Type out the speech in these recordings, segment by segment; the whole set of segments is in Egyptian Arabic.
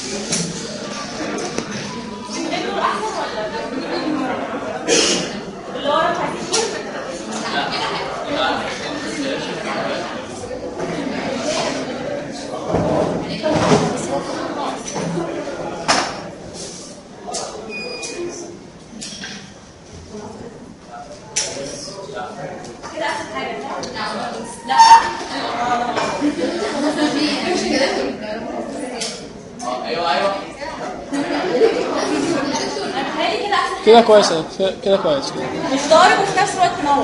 نقول احسن ولا اللي ورا خفيف كده احسن حاجه لا ايوه ايوه انا بتهيألي كده احسن كده كويس كده كويس مش ضارب وفي نفس الوقت منور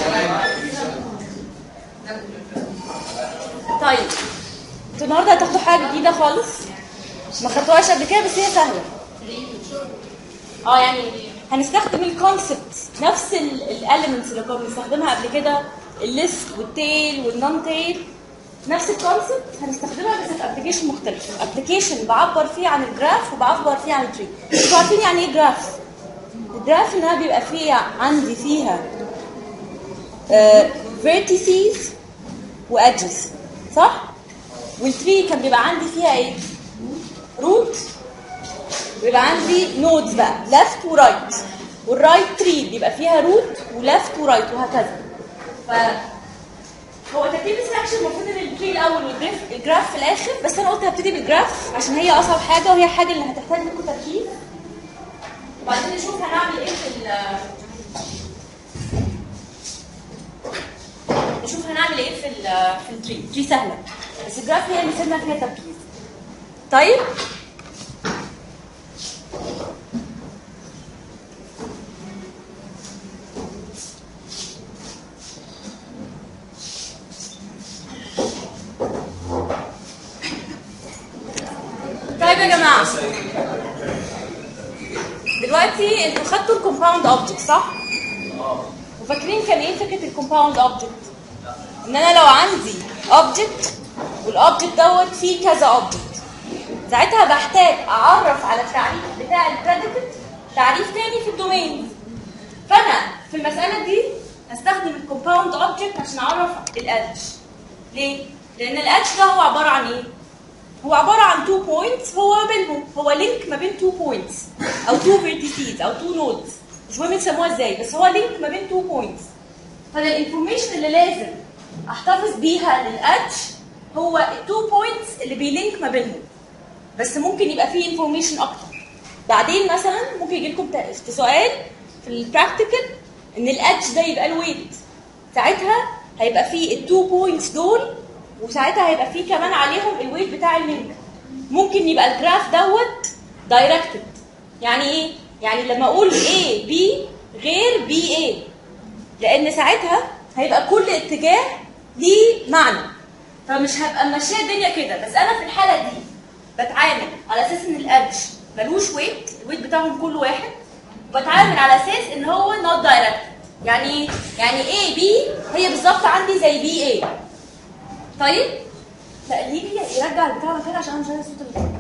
طيب انتوا النهارده هتاخدوا حاجه جديده خالص ما خدتوهاش قبل كده بس هي سهله اه يعني هنستخدم الكونسبت نفس الاليمنتس اللي كنا بنستخدمها قبل كده الليست والتيل والنون تيل نفس الكونسبت هنستخدمها بس في ابلكيشن مختلف ابلكيشن بعبر فيه عن الجراف وبعبر فيه عن التري انتوا عارفين يعني ايه جراف الجراف انها بيبقى فيها عندي فيها فيرتيسز وادجز صح والتري كان بيبقى عندي فيها ايه روت بيبقى عندي نودز بقى ليفت ورايت والرايت تري بيبقى فيها روت وليفت ورايت وهكذا ف هو ترتيب السكشن المفروض ان التري الاول والجراف الجراف في الاخر بس انا قلت هبتدي بالجراف عشان هي اصعب حاجه وهي الحاجه اللي هتحتاج منكم تركيز وبعدين نشوف هنعمل ايه في ال نشوف هنعمل ايه في ال في التري تري سهله بس الجراف هي اللي سيبنا فيها تركيز طيب طيب يا جماعه دلوقتي انتوا خدتوا الكومباوند اوبجكت صح؟ وفاكرين كان ايه فكره الكومباوند اوبجكت؟ ان انا لو عندي اوبجكت والاوبجكت دوت فيه كذا اوبجكت ساعتها بحتاج اعرف على التعريف بتاع البريديكت تعريف تاني في الدومين فانا في المساله دي هستخدم الكومباوند اوبجكت عشان اعرف الادج ليه؟ لان الادج ده هو عباره عن ايه؟ هو عباره عن تو بوينتس هو ما بينهم هو لينك ما بين تو بوينتس او تو فيرتيسز او تو نودز مش مهم يسموها ازاي بس هو لينك ما بين تو بوينتس فانا الانفورميشن اللي لازم احتفظ بيها للادج هو التو بوينتس اللي بيلينك ما بينهم بس ممكن يبقى فيه انفورميشن اكتر بعدين مثلا ممكن يجي لكم في سؤال في البراكتيكال ان الادج ده يبقى الويت ساعتها هيبقى فيه التو بوينتس دول وساعتها هيبقى فيه كمان عليهم الويت بتاع اللينك ممكن يبقى الجراف دوت دايركتد يعني ايه يعني لما اقول A B غير B A لان ساعتها هيبقى كل اتجاه ليه معنى فمش هبقى ماشيه الدنيا كده بس انا في الحاله دي بتعامل على اساس ان الادج ملوش ويت الويت بتاعهم كل واحد وبتعامل على اساس ان هو نوت دايركت يعني ايه يعني A B هي بالظبط عندي زي B A طيب لا ليه يرجع البتاع مكانه عشان انا مش عايزه الصوت اللي فوق.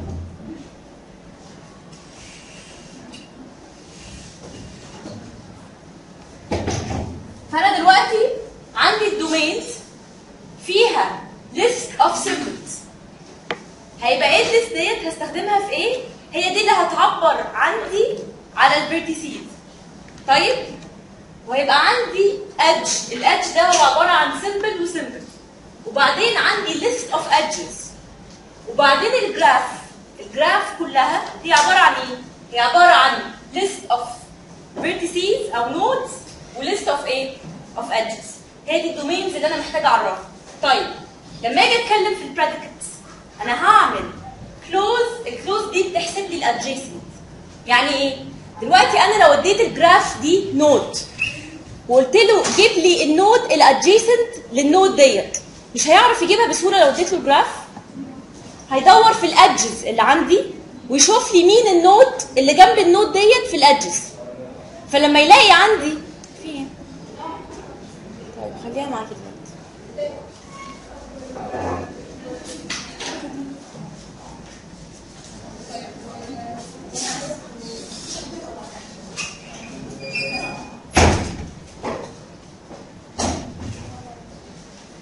فانا دلوقتي عندي الدومينز فيها list of symbols هيبقى ايه الليست ديت هستخدمها في ايه هي دي اللي هتعبر عندي على الفيرتيسيز طيب وهيبقى عندي edge الادج ده هو عباره عن symbol وسيمبل وبعدين عندي list of edges وبعدين الجراف الجراف كلها دي عباره عن ايه هي عباره عن list of vertices او nodes وليست اوف ايه اوف edges هي دي الدومينز اللي انا محتاجه اعرفها طيب لما اجي اتكلم في البريديكتس انا هعمل كلوز الكلوز دي بتحسب لي الادجيسنت يعني ايه دلوقتي انا لو اديت الجراف دي نود وقلت له جيب لي النود الادجيسنت للنود ديت مش هيعرف يجيبها بسهوله لو اديت له الجراف هيدور في الادجز اللي عندي ويشوف لي مين النود اللي جنب النود ديت في الادجز فلما يلاقي عندي في ايه طيب خليها معاكي دلوقتي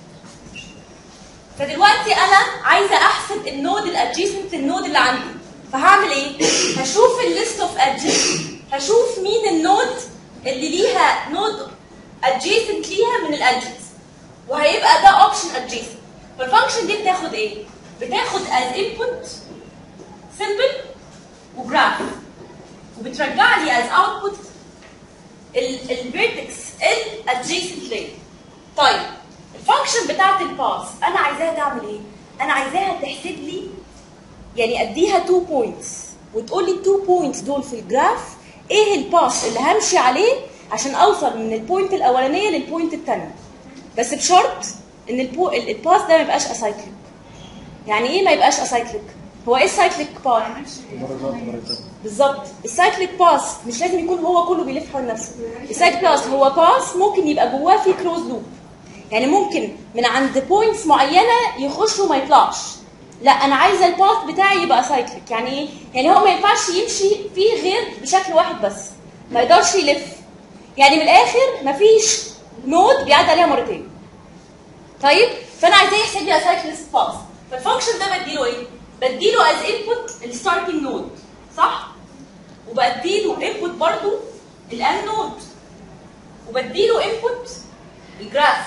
فدلوقتي انا عايزه احسب النود الادجيسنت النود اللي عندي فهعمل ايه هشوف الليست اوف ادجز هشوف مين النود اللي ليها نود adjacent ليها من الادجز وهيبقى ده اوبشن adjacent فالفانكشن دي بتاخد ايه بتاخد as input symbol وجراف وبترجع لي as output الفيرتكس الادجيسنت layer طيب الفانكشن بتاعت الباس انا عايزاها تعمل ايه انا عايزاها تحسب لي يعني اديها 2 بوينتس وتقول لي ال 2 بوينتس دول في الجراف ايه الباس اللي همشي عليه عشان اوصل من البوينت الاولانيه للبوينت الثانيه بس بشرط ان البو... ال- الباس ده ما يبقاش اسايكليك يعني ايه ما يبقاش اسايكليك هو ايه السايكليك باس درجات درجات بالظبط السايكليك باس مش لازم يكون هو كله بيلف حول نفسه السايكليك باس هو باس ممكن يبقى جواه في كلوز لوب يعني ممكن من عند بوينتس معينه يخش وما يطلعش لا انا عايزه الباث بتاعي يبقى سايكليك يعني ايه يعني هو ما ينفعش يمشي فيه غير بشكل واحد بس ما يقدرش يلف يعني من الاخر مفيش نود بيعدي عليها مرتين طيب فانا عايزاه يحسب لي سايكليك باث فالفانكشن ده بديله ايه بديله از انبوت الستارتنج نود صح وبديله انبوت برضو الان نود وبديله انبوت الجراف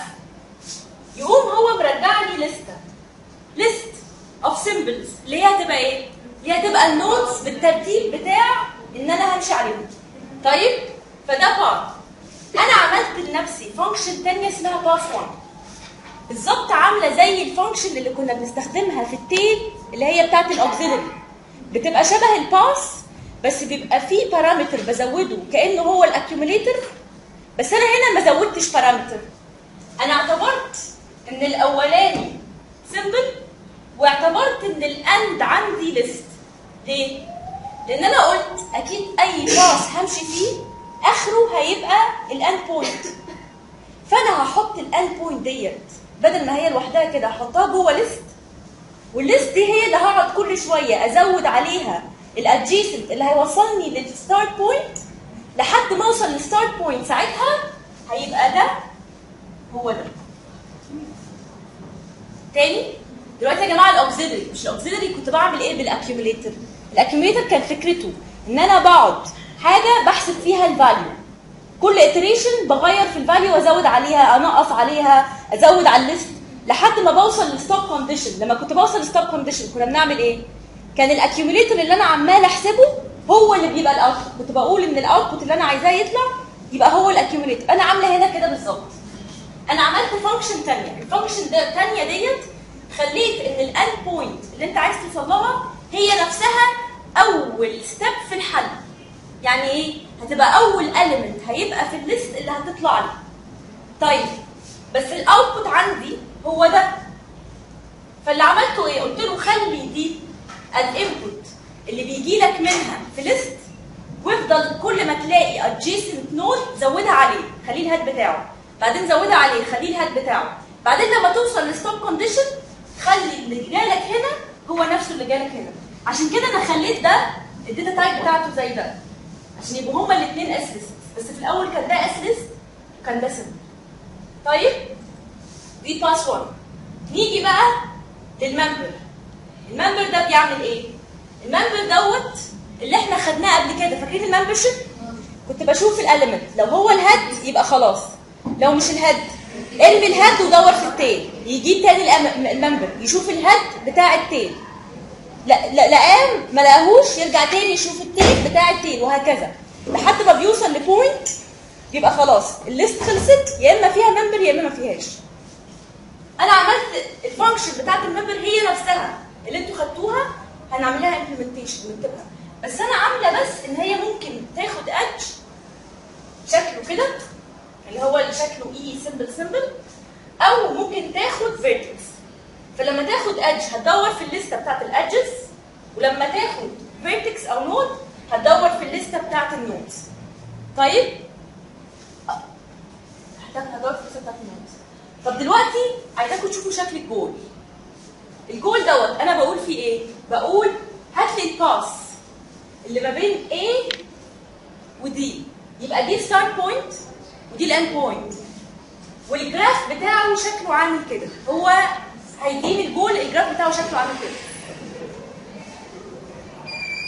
يقوم هو مرجع لي لسته ليست اوف سيمبلز اللي هي هتبقى ايه؟ اللي هي هتبقى النودز بالترتيب بتاع ان انا همشي عليهم طيب فده بارت انا عملت لنفسي فانكشن تانية اسمها باس 1 بالظبط عامله زي الفانكشن اللي كنا بنستخدمها في التيل اللي هي بتاعت الاوكسيلري بتبقى شبه الباس بس بيبقى فيه بارامتر بزوده كانه هو الاكيوميليتر بس انا هنا ما زودتش بارامتر انا اعتبرت ان الاولاني سيمبل واعتبرت ان الاند عندي ليست ليه لان انا قلت اكيد اي باص همشي فيه اخره هيبقى الاند بوينت فانا هحط الاند بوينت ديت بدل ما هي لوحدها كده هحطها جوه ليست والليست دي هي اللي هقعد كل شويه ازود عليها الادجيسنت اللي هيوصلني للستارت بوينت لحد ما اوصل للستارت بوينت ساعتها هيبقى ده هو ده تاني دلوقتي يا جماعه الاوكسيلري مش الاوكسيلري كنت بعمل ايه بالاكيوميليتر الاكيوميليتر كان فكرته ان انا بقعد حاجه بحسب فيها الفاليو كل iteration بغير في الفاليو وازود عليها انقص عليها ازود على الليست لحد ما بوصل للستوب كونديشن لما كنت بوصل للستوب كونديشن كنا بنعمل ايه كان الاكيوميليتر اللي انا عمال احسبه هو اللي بيبقى الاوتبوت كنت بقول ان الاوتبوت اللي انا عايزاه يطلع يبقى هو الاكيوميليتر انا عامله هنا كده بالظبط انا عملت فانكشن ثانيه الفانكشن ده الثانيه ديت خليت ان الاند بوينت اللي انت عايز توصل لها هي نفسها اول ستيب في الحل يعني ايه هتبقى اول element هيبقى في الليست اللي هتطلع لي طيب بس الاوتبوت عندي هو ده فاللي عملته ايه قلت له خلي دي الانبوت اللي بيجي لك منها في ليست وافضل كل ما تلاقي adjacent node زودها عليه خليه الهاد بتاعه بعدين زودها عليه خليه الهاد بتاعه بعدين لما توصل للستوب كونديشن خلي اللي جالك هنا هو نفسه اللي جالك هنا عشان كده انا خليت ده الداتا تايب بتاعته زي ده عشان يبقوا هما الاثنين اس ليست بس في الاول كان ده اس ليست وكان ده سمبل طيب دي باس 1 نيجي بقى للممبر الممبر ده بيعمل ايه الممبر دوت اللي احنا خدناه قبل كده فاكرين الممبرشيب كنت بشوف الاليمنت لو هو الهاد يبقى خلاص لو مش الهاد ارمي الهاد ودور في التيل يجيب تاني الأم- الممبر يشوف الهاد بتاع التيل لا لا لقاه ما لقاهوش يرجع تاني يشوف التيل بتاع التيل وهكذا لحد ما بيوصل لبوينت يبقى خلاص الليست خلصت يا اما فيها ممبر يا اما ما فيهاش انا عملت الفانكشن بتاعت الممبر هي نفسها اللي انتوا خدتوها هنعمل لها امبلمنتيشن نكتبها بس انا عامله بس ان هي ممكن تاخد ادج شكله كده اللي هو اللي شكله اي سيمبل سيمبل او ممكن تاخد فيرتكس فلما تاخد ادج هتدور في الليسته بتاعت الادجز ولما تاخد فيرتكس او نود هتدور في الليسته بتاعت النودز طيب أه. هحتاج هدور في الليسته بتاعت النودز طب دلوقتي عايزاكم تشوفوا شكل الجول الجول دوت انا بقول فيه ايه بقول هات لي الباس اللي ما بين A ودي يبقى دي ستارت بوينت ودي الاند بوينت والجراف بتاعه شكله عامل كده هو هيديني الجول الجراف بتاعه شكله عامل كده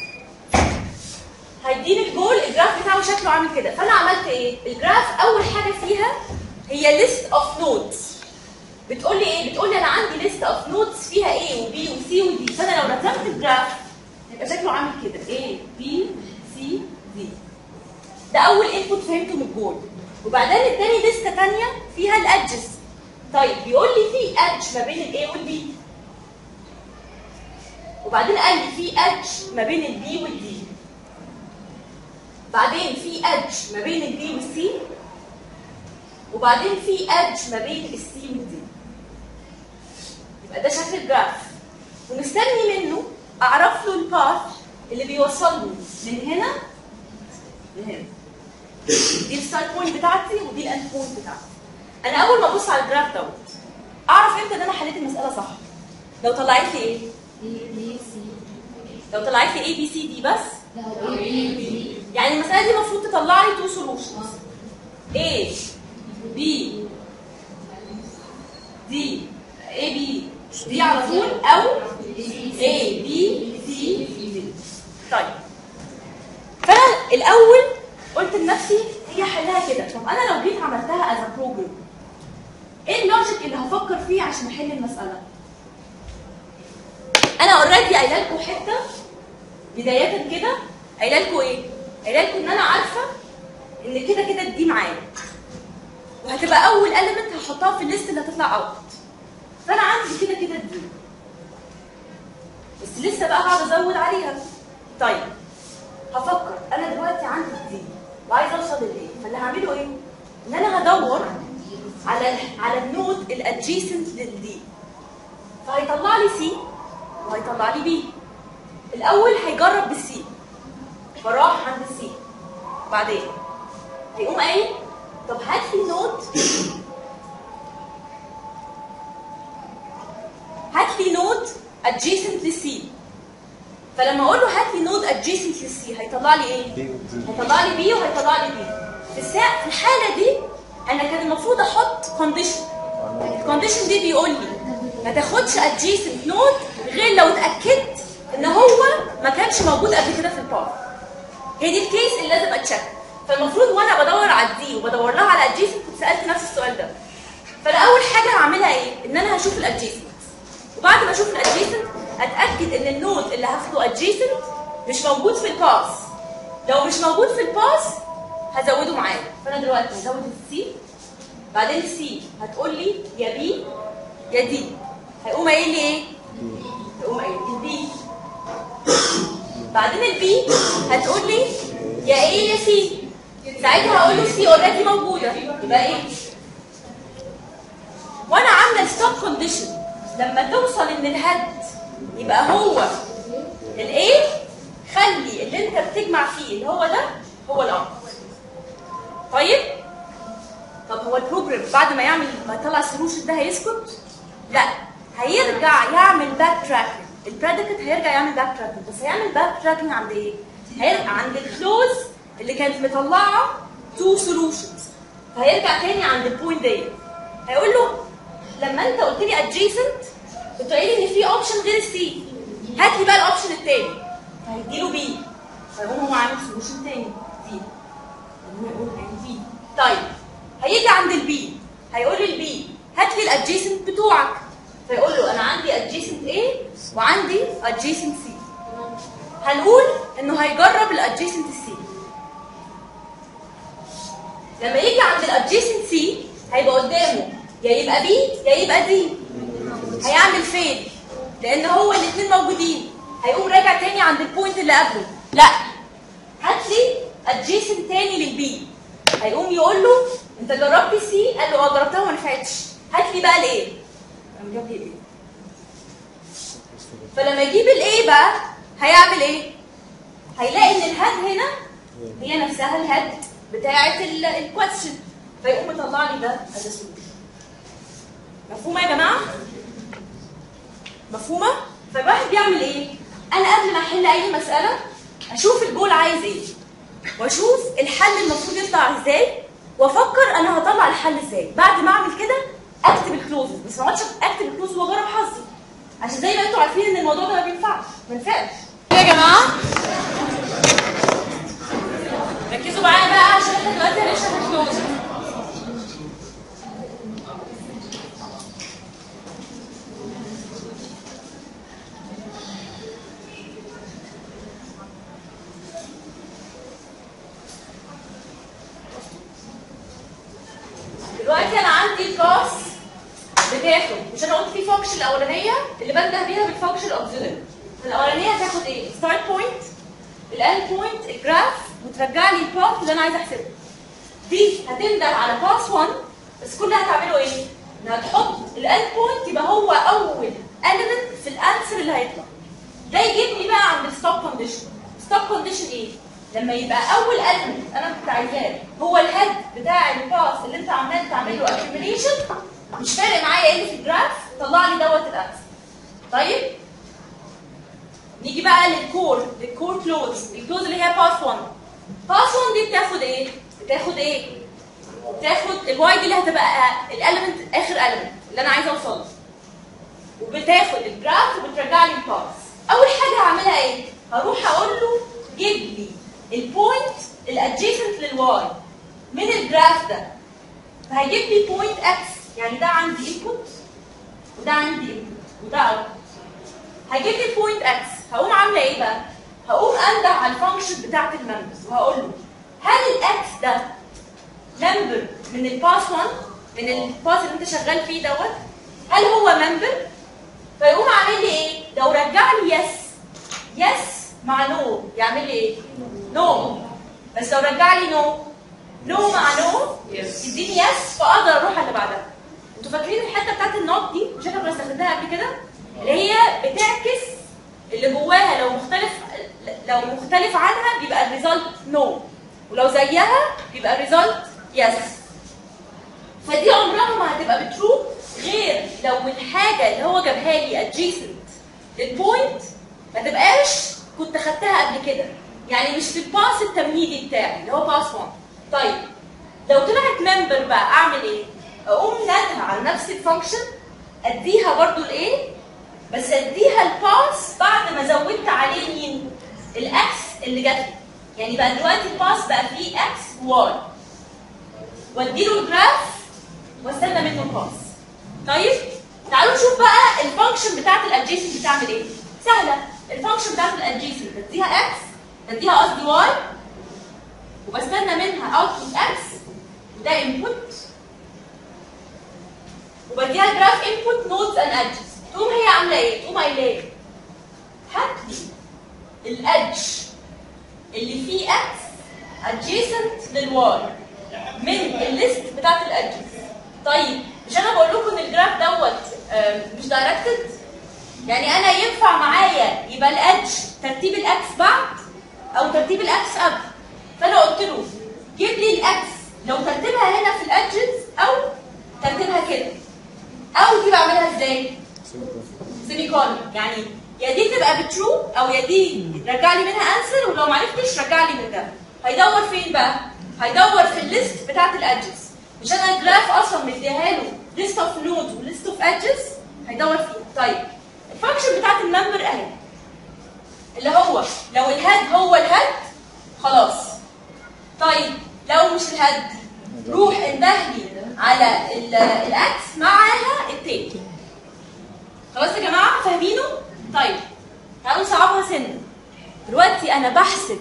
بتاعه شكله عامل كده فانا عملت ايه الجراف اول حاجه فيها هي ليست اوف نودز بتقول لي ايه بتقول لي انا عندي ليست اوف نودز فيها A وبي وسي ودي فانا لو رسمت الجراف يبقى شكله عامل كده A B C D ده اول انبوت فهمته من الجول وبعدين التاني لسته تانية فيها الادجز طيب بيقول لي في ادج ما بين الاي والبي وبعدين قال لي في ادج ما بين البي والدي بعدين في ادج ما بين البي والسي وبعدين في ادج ما بين السي والدي يبقى ده شكل الجراف ومستني منه اعرف له الباث اللي بيوصل له من هنا لهنا دي الستارت بوينت بتاعتي ودي الاند بوينت بتاعتي انا اول ما ابص على الجراف دوت اعرف امتى ان انا حليت المساله صح لو طلعت لي ايه لو طلعت لي اي بي سي دي بس يعني المساله دي المفروض تطلع لي تو سولوشنز A B D A B دي على طول او A B C D طيب فانا الاول قلت لنفسي هي حلها كده طب انا لو جيت عملتها از بروجرام ايه اللوجيك اللي هفكر فيه عشان احل المساله انا اوريدي قايله لكم حته بدايه كده قايله لكم ايه قايله لكم ان انا عارفه ان كده كده دي معايا وهتبقى اول element هحطها في الليست اللي هتطلع اوت فانا عندي كده كده دي بس لسه بقى هقعد ازود عليها طيب هفكر انا دلوقتي عندي دي وعايز اوصل للايه فاللي هعمله ايه ان انا هدور على على النود الادجيسنت للدي فهيطلع لي سي وهيطلع لي بي الاول هيجرب بالسي فراح عند السي بعدين هيقوم قايل طب هات لي نود هات لي نود adjacent للسي فلما اقول له هات لي نود adjacent للسي هيطلع لي ايه؟ هيطلع لي بي وهيطلع لي بي في الساعة في الحالة دي انا كان المفروض احط كونديشن الكونديشن دي بيقول لي ما تاخدش adjacent نود غير لو اتاكدت ان هو ما كانش موجود قبل كده في الباث هي دي الكيس اللي لازم اتشك فالمفروض وانا بدور على الدي وبدور لها على adjacent كنت سالت نفس السؤال ده فانا اول حاجه هعملها ايه ان انا هشوف الادجيسنت وبعد ما اشوف الادجيسنت اتاكد ان النود اللي هاخده ادجيسنت مش موجود في الباس لو مش موجود في الباس هزوده معايا فانا دلوقتي هزود السي بعدين السي هتقول لي يا بي يا دي هيقوم قايل لي ايه هيقوم قايل لي البي بعدين البي هتقول لي يا ايه يا سي ساعتها هقول له سي اوريدي موجوده يبقى ايه وانا عامله ستوب كونديشن لما توصل ان الهد يبقى هو الايه خلي اللي انت بتجمع فيه اللي هو ده هو الامر طيب طب هو البروجرام بعد ما يعمل ما يطلع السولوشن ده هيسكت لا هيرجع يعمل باك تراكنج البريديكت هيرجع يعمل باك تراكنج بس هيعمل باك تراكنج عند ايه هيرجع عند الكلوز اللي كانت مطلعه تو سولوشنز فهيرجع تاني عند البوينت دي هيقول له لما انت قلت لي ادجيسنت كنت قايل لي ان في اوبشن غير السي هات لي بقى الاوبشن التاني فهيديله بي فيقوم هو عامل سولوشن تاني دي هو يقول يعني بي طيب هيجي عند البي هيقول للبي هات لي الادجيسنت بتوعك فيقول له انا عندي ادجيسنت A وعندي ادجيسنت C هنقول انه هيجرب الادجيسنت C لما يجي عند الادجيسنت C هيبقى قدامه يا يبقى B يا يبقى D هيعمل فين لان هو الاثنين موجودين هيقوم راجع تاني عند البوينت اللي قبله لا هات لي ادجيسنت تاني للبي هيقوم يقول له انت جربت السي قال له اه جربتها وما نفعتش هات لي بقى الايه قام جاب لي الايه فلما يجيب الايه بقى هيعمل ايه هيلاقي ان الهاد هنا هي نفسها الهاد بتاعه الكويستشن فيقوم مطلع لي ده از سولوشن مفهومه يا جماعه مفهومه فالواحد بيعمل ايه انا قبل ما احل اي مساله اشوف الجول عايز ايه واشوف الحل المفروض يطلع ازاي وافكر انا هطلع الحل ازاي بعد ما اعمل كده اكتب الكلوزز بس ما اقعدش اكتب الكلوز واجرب حظي عشان زي ما انتوا عارفين ان الموضوع ده ما بينفعش ما ينفعش يا جماعه ركزوا معايا احنا دلوقتي هنشرح الكلوجر دلوقتي انا عندي الكلاس بتاخد مش انا قلت في فانكشن الاولانيه اللي بنده بيها بالفانكشن الاوكسيلري الاولانيه هتاخد ايه ستارت بوينت الاند بوينت الجراف وترجع لي الباث اللي انا عايزه احسبه دي هتنده على باس 1 بس كل اللي هتعمله ايه انها تحط الاند بوينت يبقى هو اول element في الانسر اللي هيطلع ده يجيبني بقى عند الستوب كونديشن ستوب كونديشن ايه لما يبقى اول element انا كنت عايزاه هو الهيد بتاع الباس اللي انت عمال تعمل له accumulation مش فارق معايا ايه اللي في الجراف طلع لي دوت الانسر طيب نيجي بقى للكور للكور كلوز الكلوز اللي هي باس 1 باس 1 دي بتاخد ايه بتاخد ايه بتاخد الواي دي اللي هتبقى الاليمنت اخر اليمنت اللي انا عايزه اوصل له وبتاخد الجراف وبترجع لي الباس اول حاجه هعملها ايه هروح اقول له جيب لي البوينت الادجيسنت للواي من الجراف ده فهيجيب لي بوينت اكس يعني ده عندي انبوت وده عندي انبوت وده اوتبوت هيجيب لي بوينت اكس هقوم عامله ايه بقى هقوم انده على الفانكشن بتاعت الممبرز وهقول له هل الاكس ده ممبر من الباس 1 من الباس اللي انت شغال فيه دوت هل هو ممبر فيقوم عامل لي ايه لو رجع لي يس يس مع نو يعمل لي ايه نو بس لو رجع لي نو نو مع نو يديني يس فاقدر اروح على اللي بعدها انتوا فاكرين الحته بتاعت النوت دي مش احنا كنا استخدمناها قبل كده اللي هي بتعكس اللي جواها لو مختلف لو مختلف عنها بيبقى الريزلت نو ولو زيها بيبقى الريزلت يس فدي عمرها ما هتبقى بترو غير لو الحاجه اللي هو جابها لي adjacent للبوينت ما تبقاش كنت خدتها قبل كده يعني مش في الباس التمهيدي بتاعي اللي هو باس 1 طيب لو طلعت ممبر بقى اعمل ايه؟ اقوم نادها على نفس الفانكشن اديها برضو الايه بس اديها الباس بعد ما زودت عليه مين الاكس اللي جات لي يعني بقى دلوقتي الباس بقى فيه اكس واي واديله الجراف واستنى منه الباس طيب تعالوا نشوف بقى الفانكشن بتاعت الادجيسنت بتعمل ايه سهله الفانكشن بتاعت الادجيسنت بديها اكس بديها قصدي واي وبستنى منها اوتبوت اكس وده انبوت وبديها جراف انبوت نودز اند ادجز تقوم هي عامله ايه؟ تقوم قايله ايه؟ هات لي الادج اللي فيه اكس adjacent للواي من الليست بتاعت الادجز طيب مش انا بقول لكم ان الجراف دوت آم، مش دايركتد يعني انا ينفع معايا يبقى الادج ترتيب الاكس بعد او ترتيب الاكس قبل فانا قلت له جيب لي الاكس لو ترتيبها هنا في الادجز او ترتيبها كده او دي بعملها ازاي؟ سيمي كولن يعني يا دي تبقى بترو او يا دي رجع لي منها انسر ولو ما عرفتش رجع لي من ده هيدور فين بقى هيدور في الليست بتاعت الادجز مش انا الجراف اصلا مديها له ليست اوف نودز وليست اوف ادجز هيدور فيها طيب الفانكشن بتاعت الممبر اهي اللي هو لو الهاد هو الهاد خلاص طيب لو مش الهاد روح اندهلي على ال- الاكس معاها التاني خلاص يا جماعه فاهمينه طيب تعالوا نصعبها سنه دلوقتي انا بحسب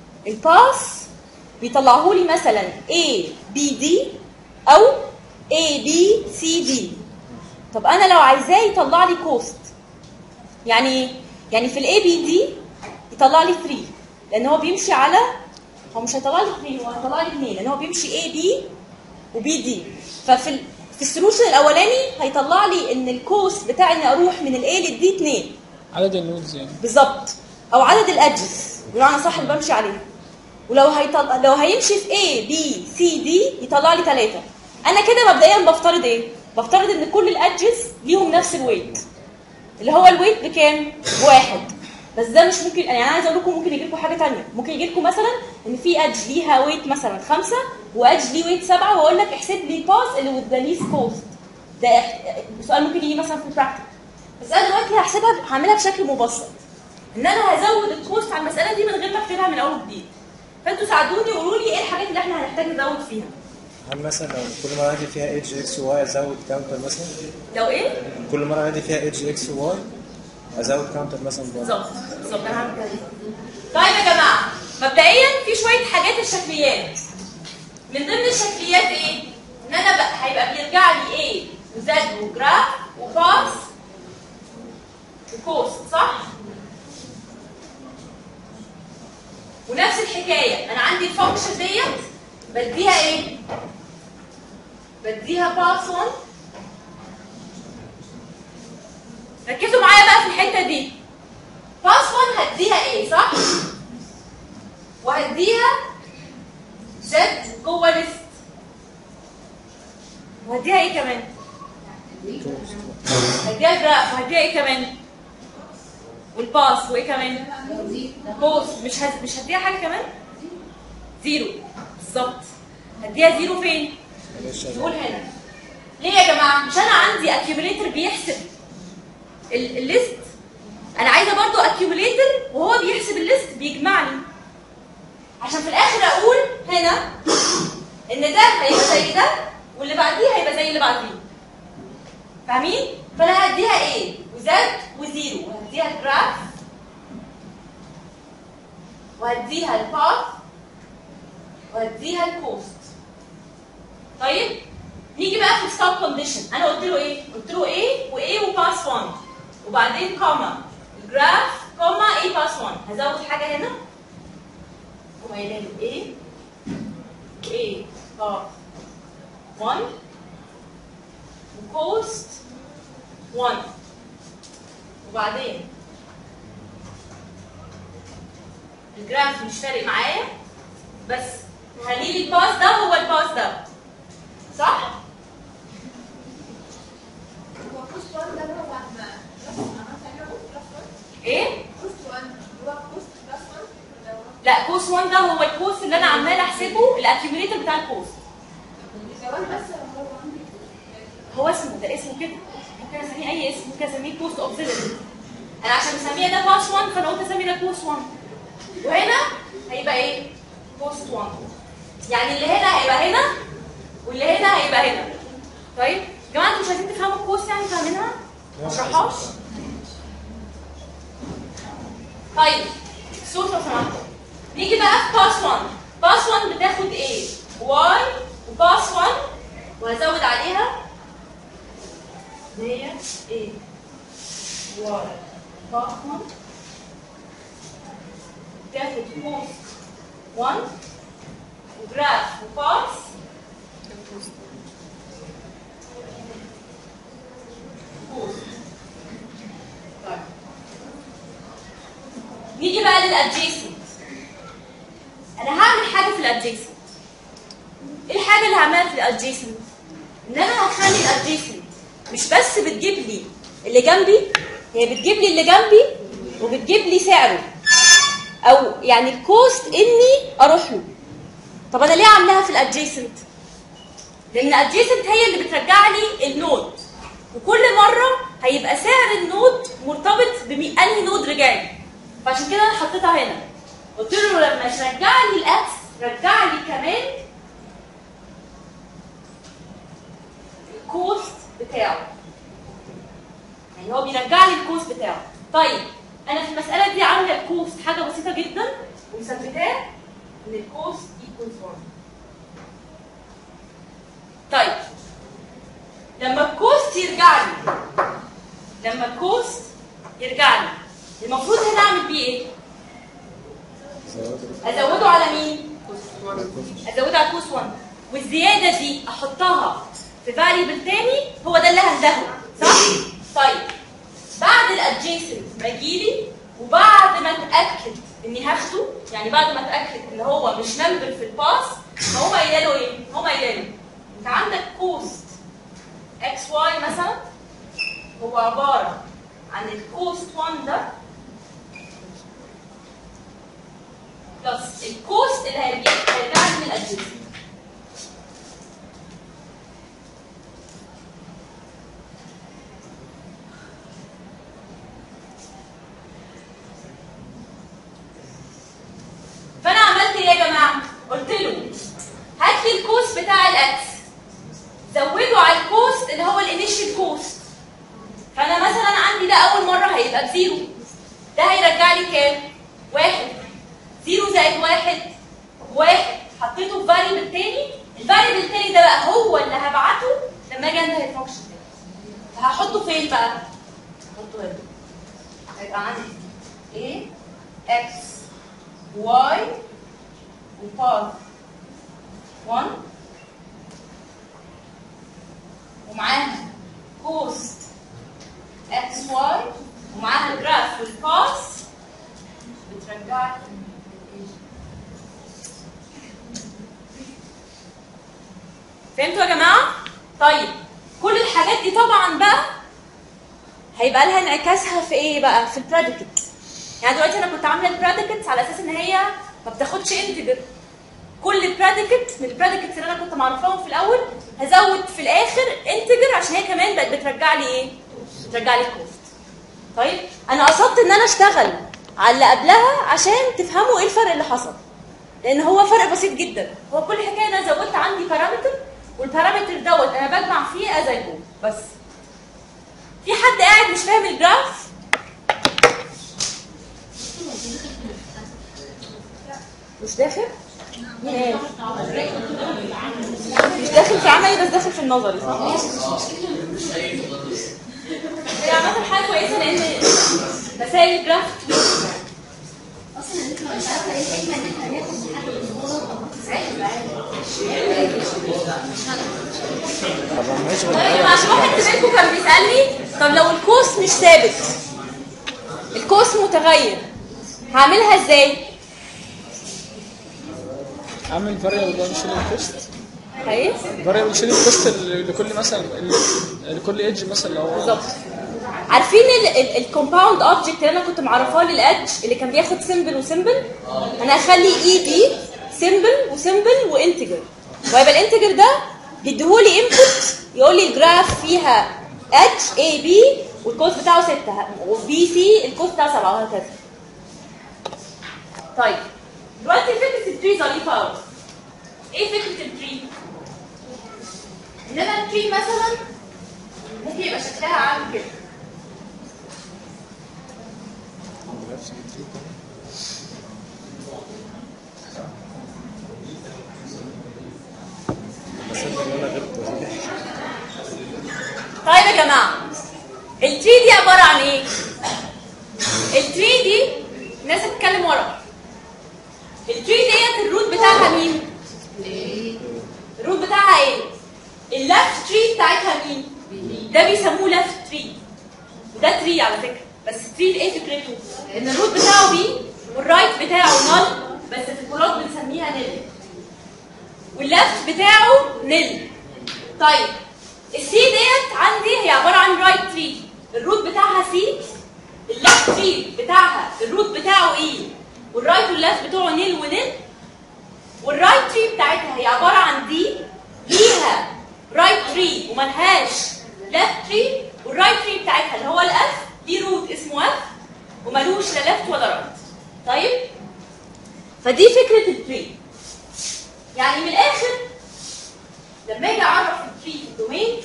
الباس بيطلعوا لي مثلا A B D او A B C D طب انا لو عايزاه يطلع لي كوست يعني ايه؟ يعني في الاي بي دي يطلع لي 3 لان هو بيمشي على هو مش هيطلع لي 3 هو هيطلع لي 2 لان هو بيمشي اي بي وبي دي ففي ال... في السولوشن الاولاني هيطلع لي ان الكوست بتاع اني اروح من الاي للدي 2 عدد النودز يعني بالظبط او عدد الادجز بمعنى صح اللي بمشي عليه ولو هيطلع لو هيمشي في A B C D يطلع لي ثلاثة انا كده مبدئيا بفترض ايه بفترض ان كل الادجز ليهم نفس الويت اللي هو الويت بكام بواحد بس ده مش ممكن يعني انا عايز اقول لكم ممكن يجي لكم حاجه ثانيه ممكن يجي لكم مثلا ان في ادج ليها ويت مثلا خمسة وادج ليه ويت سبعة واقول لك احسب لي الباس اللي with the least cost ده إح- سؤال ممكن يجي مثلا في البراكتيك بس انا دلوقتي هحسبها هعملها بشكل مبسط ان انا هزود الكوست على المساله دي من غير ما اكتبها من اول وجديد فانتوا ساعدوني وقولوا لي ايه الحاجات اللي احنا هنحتاج نزود فيها هل مثلا لو كل مرة عندي فيها اتش اكس وواي ازود كاونتر مثلا لو ايه كل مرة عندي فيها اتش اكس وواي ازود كاونتر مثلا برضه بالظبط بالظبط انا هعمل كده طيب يا جماعه مبدئيا في شويه حاجات الشكليات من ضمن الشكليات ايه ان انا بقى هيبقى بيرجع لي ايه وزد وجراف وباس وكوست صح ونفس الحكايه انا عندي الفانكشن ديت بديها ايه بديها باس 1 ركزوا معايا بقى في الحته دي باس 1 هديها ايه صح وهديها زد جوه ليست وهديها ايه كمان هديها جراف وهديها ايه كمان والباس وايه كمان بوست مش هد... مش هديها حاجه كمان زيرو بالظبط هديها زيرو فين معلش نقول هنا ليه يا جماعه مش انا عندي اكيوميليتر بيحسب ال- الليست انا عايزه برضو اكيوميليتر وهو بيحسب الليست بيجمعني عشان في الاخر اقول هنا ان ده هيبقى زي ده واللي بعديه هيبقى زي اللي بعديه فاهمين فانا هديها ايه وزد وزيرو وهديها جراف وهديها الباث وهديها الكوست طيب نيجي بقى في الستوب كونديشن انا قلت له ايه قلت له ايه وايه وباس 1 وبعدين كوما الجراف كوما ايه باس 1 هزود حاجه هنا وقايله له ايه ايه باس 1 وكوست 1 وبعدين الجراف مش فارق معايا بس خليلي الباس ده هو الباس ده صح؟ هو كوست 1 ده اللي هو بعد ما عملت عليه كوست 1 ايه؟ كوست 1 هو كوست بلس 1 ولا هو لا كوست 1 ده هو الكوست اللي انا عمال احسبه الاكيوميليتر بتاع الكوست كمان بس هو عندي هو اسمه ده اسمه كده ممكن اسميه اي اسم ممكن اسميه كوست اوكسيلري انا عشان مسميه ده باس 1 فانا قلت اسمي ده كوست 1 وهنا هيبقى ايه؟ كوست 1 يعني اللي هنا هيبقى هنا واللي هنا هيبقى هنا طيب يا جماعه انتوا مش عايزين تفهموا الكوست يعني فاهمينها؟ ما اشرحهاش؟ طيب صوت لو سمحتوا نيجي بقى في باس 1 باس 1 بتاخد ايه؟ واي وباس 1 وهزود عليها ديت ايه؟ واي باس 1 تاخد كوست 1 وجراف وباس كوست طيب نيجي بقى للادجيسنت انا هعمل حاجه في الادجيسنت ايه الحاجه اللي هعملها في الادجيسنت ان انا هخلي الادجيسنت مش بس بتجيب لي اللي جنبي هي بتجيب لي اللي جنبي وبتجيب لي سعره او يعني الكوست اني اروح له طب انا ليه عاملاها في الادجيسنت لان الادجيسنت هي اللي بترجع لي النود وكل مره هيبقى سعر النود مرتبط بانهي نود رجع لي فعشان كده انا حطيتها هنا قلت له لما ترجع لي الاكس رجع لي كمان الكوست بتاعه يعني هو بيرجع لي الكوست بتاعه طيب انا في المساله دي عامله الكوست حاجه بسيطه جدا ومثبتاه ان الكوست ايكوالز 1 طيب لما الكوست يرجع لي لما الكوست يرجع لي المفروض هنا اعمل بيه ايه؟ ازوده على مين؟ ازوده على كوست 1 والزياده دي احطها في فاريبل تاني هو ده اللي هندهه صح؟ طيب بعد الادجيسنت ما يجيلي وبعد ما اتاكد اني هاخده يعني بعد ما اتاكد ان هو مش ممبر في الباس فهو قايله له ايه؟ هو قايله له انت عندك كوست اكس واي مثلا هو عباره عن الكوست 1 ده بلس الكوست اللي هيرجع هيرجع لي من الادجيسنت فانا عملت ايه يا جماعه الكوست بتاع الاكس زودوا على الكوست اللي هو الانيشال كوست فانا مثلا عندي ده اول مره هيبقى بزيرو ده هيرجع لي كام؟ واحد زيرو زائد واحد واحد حطيته في فاريبل تاني الفاريبل التاني ده بقى هو اللي هبعته لما اجي انتهي الفانكشن تاني فهحطه فين بقى؟ هحطه هنا هيبقى عندي a x y وباث 1 ومعاها كوست اكس واي ومعاها الجراف والكوس بترجع لي فهمتوا يا جماعه؟ طيب كل الحاجات دي طبعا بقى هيبقى لها انعكاسها في ايه بقى؟ في البريديكت يعني دلوقتي انا كنت عامله البريديكتس على اساس ان هي ما بتاخدش انتجر كل بريديكت من البريديكتس اللي انا كنت معرفاهم في الاول هزود في الاخر انتجر عشان هي كمان بقت بترجع لي ايه؟ بترجع لي كوست. طيب انا قصدت ان انا اشتغل على اللي قبلها عشان تفهموا ايه الفرق اللي حصل. لان هو فرق بسيط جدا، هو كل حكايه ان انا زودت عندي بارامتر والبارامتر دوت انا بجمع فيه از اي جو بس. في حد قاعد مش فاهم الجراف؟ مش داخل؟ مين قال؟ مش داخل في عملي بس داخل في النظري صح؟ هي عامة حاجة كويسة لأن مسائل الجراف اصلا انت مش عارفه ايه الحكمه ان احنا ناخد حاجه طب ما ماشي طيب عشان واحد منكم كان بيسألني طب لو الكوس مش ثابت الكوس متغير هعملها ازاي؟ اعمل فاريبل شيل الكوست ايه؟ فاريبل شيل الكوست لكل مثلا لكل ايدج مثلا لو بالظبط عارفين الكومباوند اوبجكت اللي انا كنت معرفاه للادج اللي كان بياخد سيمبل وسيمبل انا هخلي اي بي سيمبل وسيمبل وانتجر ويبقى الانتجر ده بيديهولي انبوت يقول لي الجراف فيها اتش اي بي والكود بتاعه 6 وبي سي الكود بتاعه 7 وهكذا طيب دلوقتي فكره التري ظريفه قوي ايه فكره التري؟ ان انا التري مثلا ممكن يبقى شكلها عامل كده بس انت اللي انا غبت طيب يا جماعه التري دي عباره عن ايه؟ التري دي الناس بتتكلم ورا التري ديت الروت بتاعها مين؟ الروت بتاعها ايه؟ اللفت تري بتاعتها مين؟ ده بيسموه لفت تري وده تري على فكره بس تري ايه فكرته؟ ان الروت بتاعه بي والرايت بتاعه نل بس في البلوت بنسميها نل واللفت بتاعه نل طيب السي ديت عندي هي عباره عن رايت تري الروت بتاعها سي اللفت تري بتاعها الروت بتاعه ايه والرايت واللفت بتوعه نيل ونيل والرايت تري بتاعتها هي عباره عن دي ليها رايت تري وملهاش لفت تري والرايت تري بتاعتها اللي هو الاف ليه روت اسمه اف وملوش لا لفت ولا رايت طيب فدي فكره التري يعني من الاخر لما اجي اعرف التري دومينز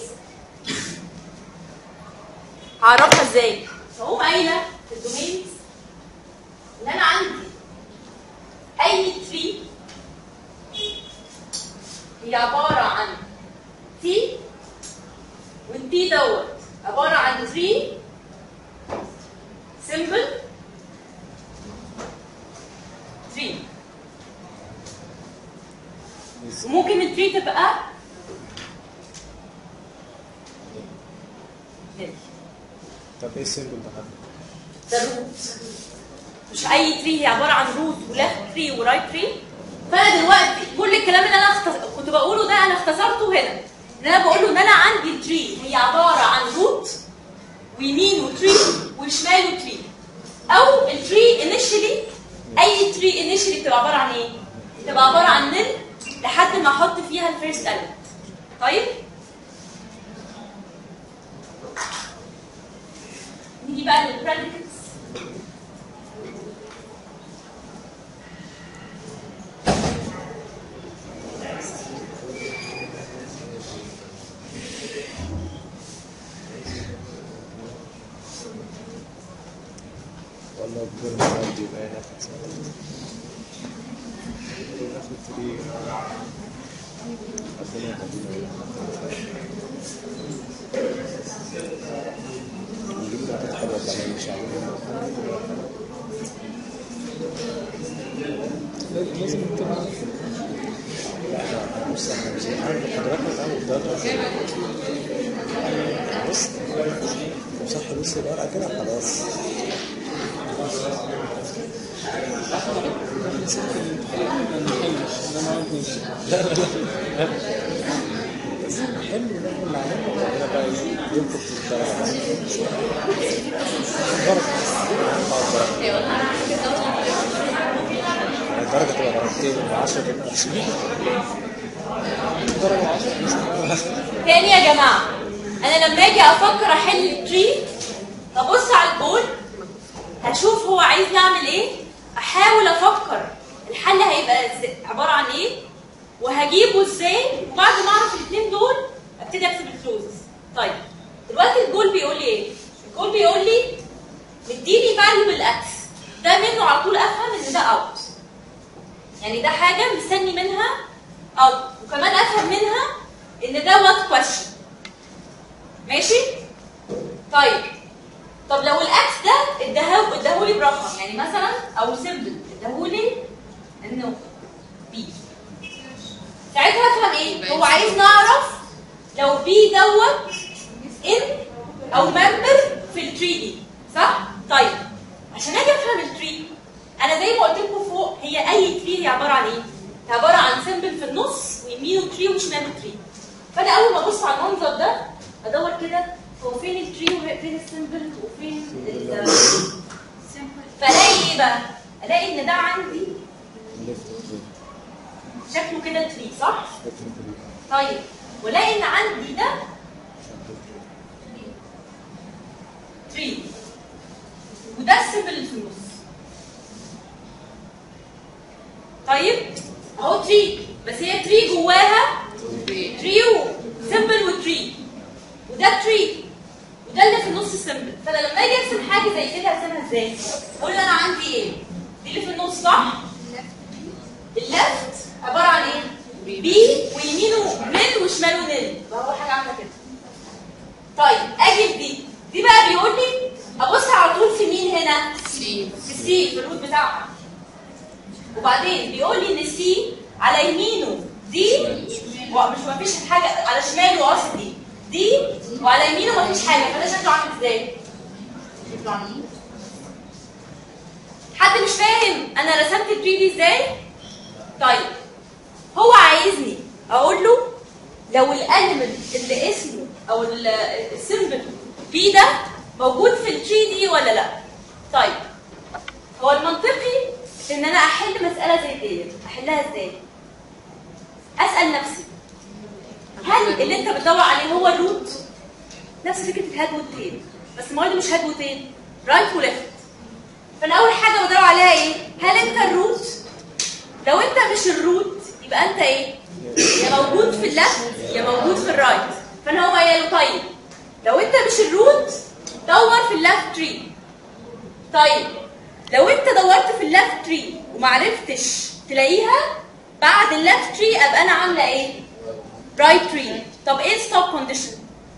هعرفها ازاي؟ فاقوم قايله في الدومينز ان انا عندي اي تري هي عباره عن تي والتي دوت عباره عن تري سيمبل تري وممكن التري تبقى نل. طب ايه السيمبل ده حد؟ ده الروت مش اي تري هي عباره عن روت ولفت تري ورايت تري فانا دلوقتي كل الكلام اللي انا اختص... كنت بقوله ده انا اختصرته هنا ان انا بقول له ان انا عندي تري هي عباره عن روت ويمين وتري وشمال وتري او التري انيشلي اي تري انيشلي بتبقى عباره عن ايه؟ بتبقى عباره عن نل لحد ما احط فيها الفيرست element طيب نيجي بقى للبريديكتس عندي يبقى ناخد ناخد تري ربنا يخلينا نجيب له حاجات حلوة كمان مش لازم تبقى بص احنا مش عارف حضرتك تعمل ده بص صح بص الورقة كده خلاص لا لا لا حلو ده اللي عملنا ربنا بقى ينفخ في الدرجة درجة الدرجة تبقى درجتين و10 تبقى 20 درجة 10 تاني يا جماعة أنا لما أجي أفكر أحل التري أبص على البول هشوف هو عايز يعمل إيه أحاول أفكر الحل هيبقى إز- عبارة عن إيه وهجيبه إزاي وبعد ما أعرف الاتنين دول أبتدي أكتب الكلوزز طيب دلوقتي الجول بيقول لي إيه؟ الجول بيقول لي مديني فاليوبل اكس ده منه على طول أفهم إن ده أوت يعني ده حاجة مستني منها اوت وكمان أفهم منها إن ده وات كويشن ماشي؟ طيب طب لو الاكس ده اداه اداهولي برقم يعني مثلا او سيمبل اداهولي انه بي ساعتها افهم ايه؟ هو عايز نعرف لو بي دوت ان او ممبر في التري دي صح؟ طيب عشان اجي افهم التري انا زي ما قلت لكم فوق هي اي تري هي عباره عن ايه؟ هي عباره عن سيمبل في النص ويمينه تري وشماله تري فانا اول ما ابص على المنظر ده ادور كده هو فين التري وفين السيمبل وفين ال فالاقي ايه بقى؟ الاقي ان ده عندي شكله كده تري صح؟ طيب والاقي ان عندي ده تري وده السيمبل اللي في النص طيب اهو تري بس هي تري جواها تري وسيمبل وتري وده تري وده اللي في النص سيمبل فانا لما اجي ارسم حاجه زي كده ارسمها ازاي؟ اقول انا عندي ايه؟ دي اللي في النص صح؟ الليفت عباره عن ايه؟ بي ويمينه من وشماله نل فهو حاجه عامله كده طيب اجي دي دي بقى بيقول لي ابص على طول في مين هنا؟ سي في السي في الروت بتاعها وبعدين بيقول لي ان السي على يمينه دي ومش مفيش حاجه على شماله قصدي دي دي وعلى يمينه مفيش حاجه فده شكله عامل ازاي؟ شكله عامل ايه؟ حد مش فاهم انا رسمت التري دي ازاي؟ طيب هو عايزني اقول له لو الاليمنت اللي اسمه او ال- السيمبل بي ده موجود في التري دي ولا لا طيب هو المنطقي ان انا احل مساله زي دي احلها ازاي اسال نفسي هل اللي انت بتدور عليه هو الروت نفس فكره الهاد والتيل بس المره دي مش هاد وتيل رايت وليفت فانا اول حاجه بدور عليها ايه هل انت الروت لو انت مش الروت يبقى انت ايه يا موجود في اللفت يا موجود في الرايت فانا هو قايل له طيب لو انت مش الروت دور في اللفت تري طيب لو انت دورت في اللفت تري ومعرفتش تلاقيها بعد اللفت تري ابقى انا عامله ايه رايت تري طب ايه ستوب كونديشن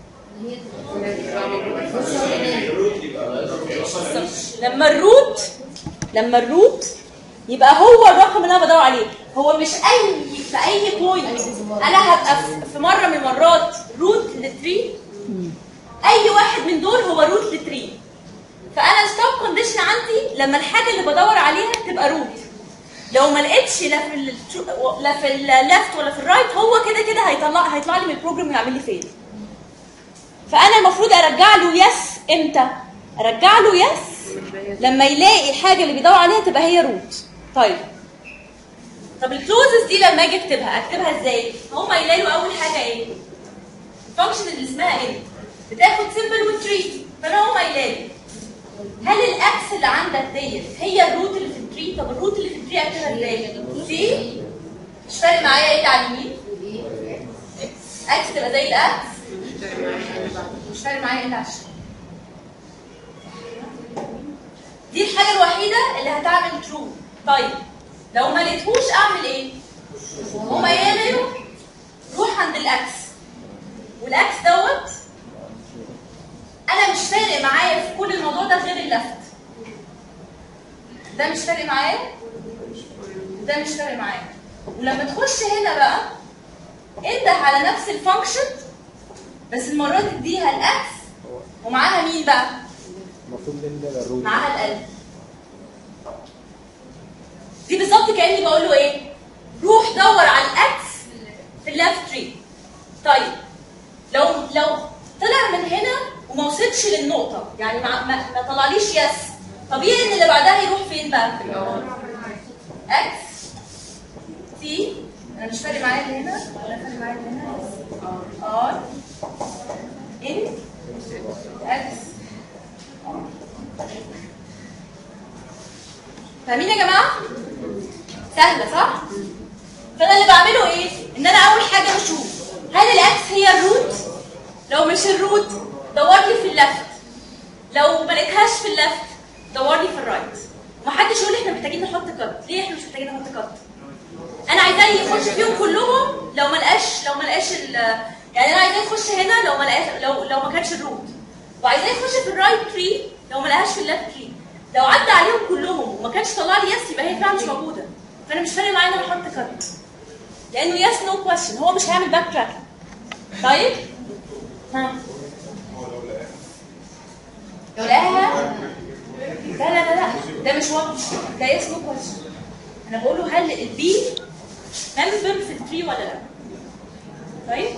لما الروت لما الروت يبقى هو الرقم اللي انا بدور عليه هو مش اي في اي بوينت انا هبقى في- في مره من المرات روت للتري اي واحد من دول هو روت للتري فانا ستوب كونديشن عندي لما الحاجه اللي بدور عليها تبقى روت لو ما لقيتش لا في ال لا في الليفت ولا في الرايت هو كده كده هيطلع هيطلع لي من البروجرام ويعمل لي فيل فانا المفروض ارجع له يس امتى ارجع له يس لما يلاقي الحاجه اللي بيدور عليها تبقى هي روت طيب طب الكلوزز دي لما اجي اكتبها اكتبها ازاي هم يلاقوا اول حاجه ايه الفانكشن اللي اسمها ايه بتاخد سيمبل وتري فانا هم يلاقوا هل الاكس اللي عندك ديت هي الروت اللي في التري طب الروت اللي في التري اكتبها ازاي سي مش فارق معايا ايه اللي على اليمين اكس تبقى زي الاكس مش فارق معايا ايه اللي على الشمال دي الحاجه الوحيده اللي هتعمل ترو طيب لو ما لقيتهوش اعمل ايه هما يعملوا روح عند الاكس والاكس دوت انا مش فارق معايا في كل الموضوع ده غير اللفت ده مش فارق معايا ده مش فارق معايا ولما تخش هنا بقى انده على نفس الفانكشن بس المره دي تديها الاكس ومعاها مين بقى المفروض ان ده الروت معاها القلب دي بالظبط كاني بقول له ايه روح دور على الاكس في الليفت تري طيب لو لو طلع من هنا وما وصلش للنقطه يعني ما ما, ما طلعليش يس طبيعي ان اللي بعدها يروح فين بقى اكس سي انا مش فارق معايا اللي هنا ولا فارق معايا اللي هنا ار ان اكس فاهمين يا جماعه سهله صح فانا اللي بعمله ايه ان انا اول حاجه بشوف هل الاكس هي الروت لو مش الروت دور لي في اللفت لو ما لقيتهاش في اللفت دور لي في الرايت ومحدش يقول لي احنا محتاجين نحط كات ليه احنا مش محتاجين نحط كات انا عايزاه يخش فيهم كلهم لو ما لقاش لو ما لقاش ال- يعني انا عايزاه يخش هنا لو ما لقاش لو لو ما كانش الروت وعايزاه يخش في الرايت تري لو ما لقاش في الليفت تري لو عدى عليهم كلهم وما كانش طلع لي يس يبقى هي فعلا مش موجوده فانا مش فارق معايا ان انا احط كات لانه يس نو كويشن هو مش هيعمل باك تراك طيب ها لو لقاها لا لا لا لا ده مش واضح ده يس نو كويشن انا بقول له هل البي ممبر في التري ولا لا طيب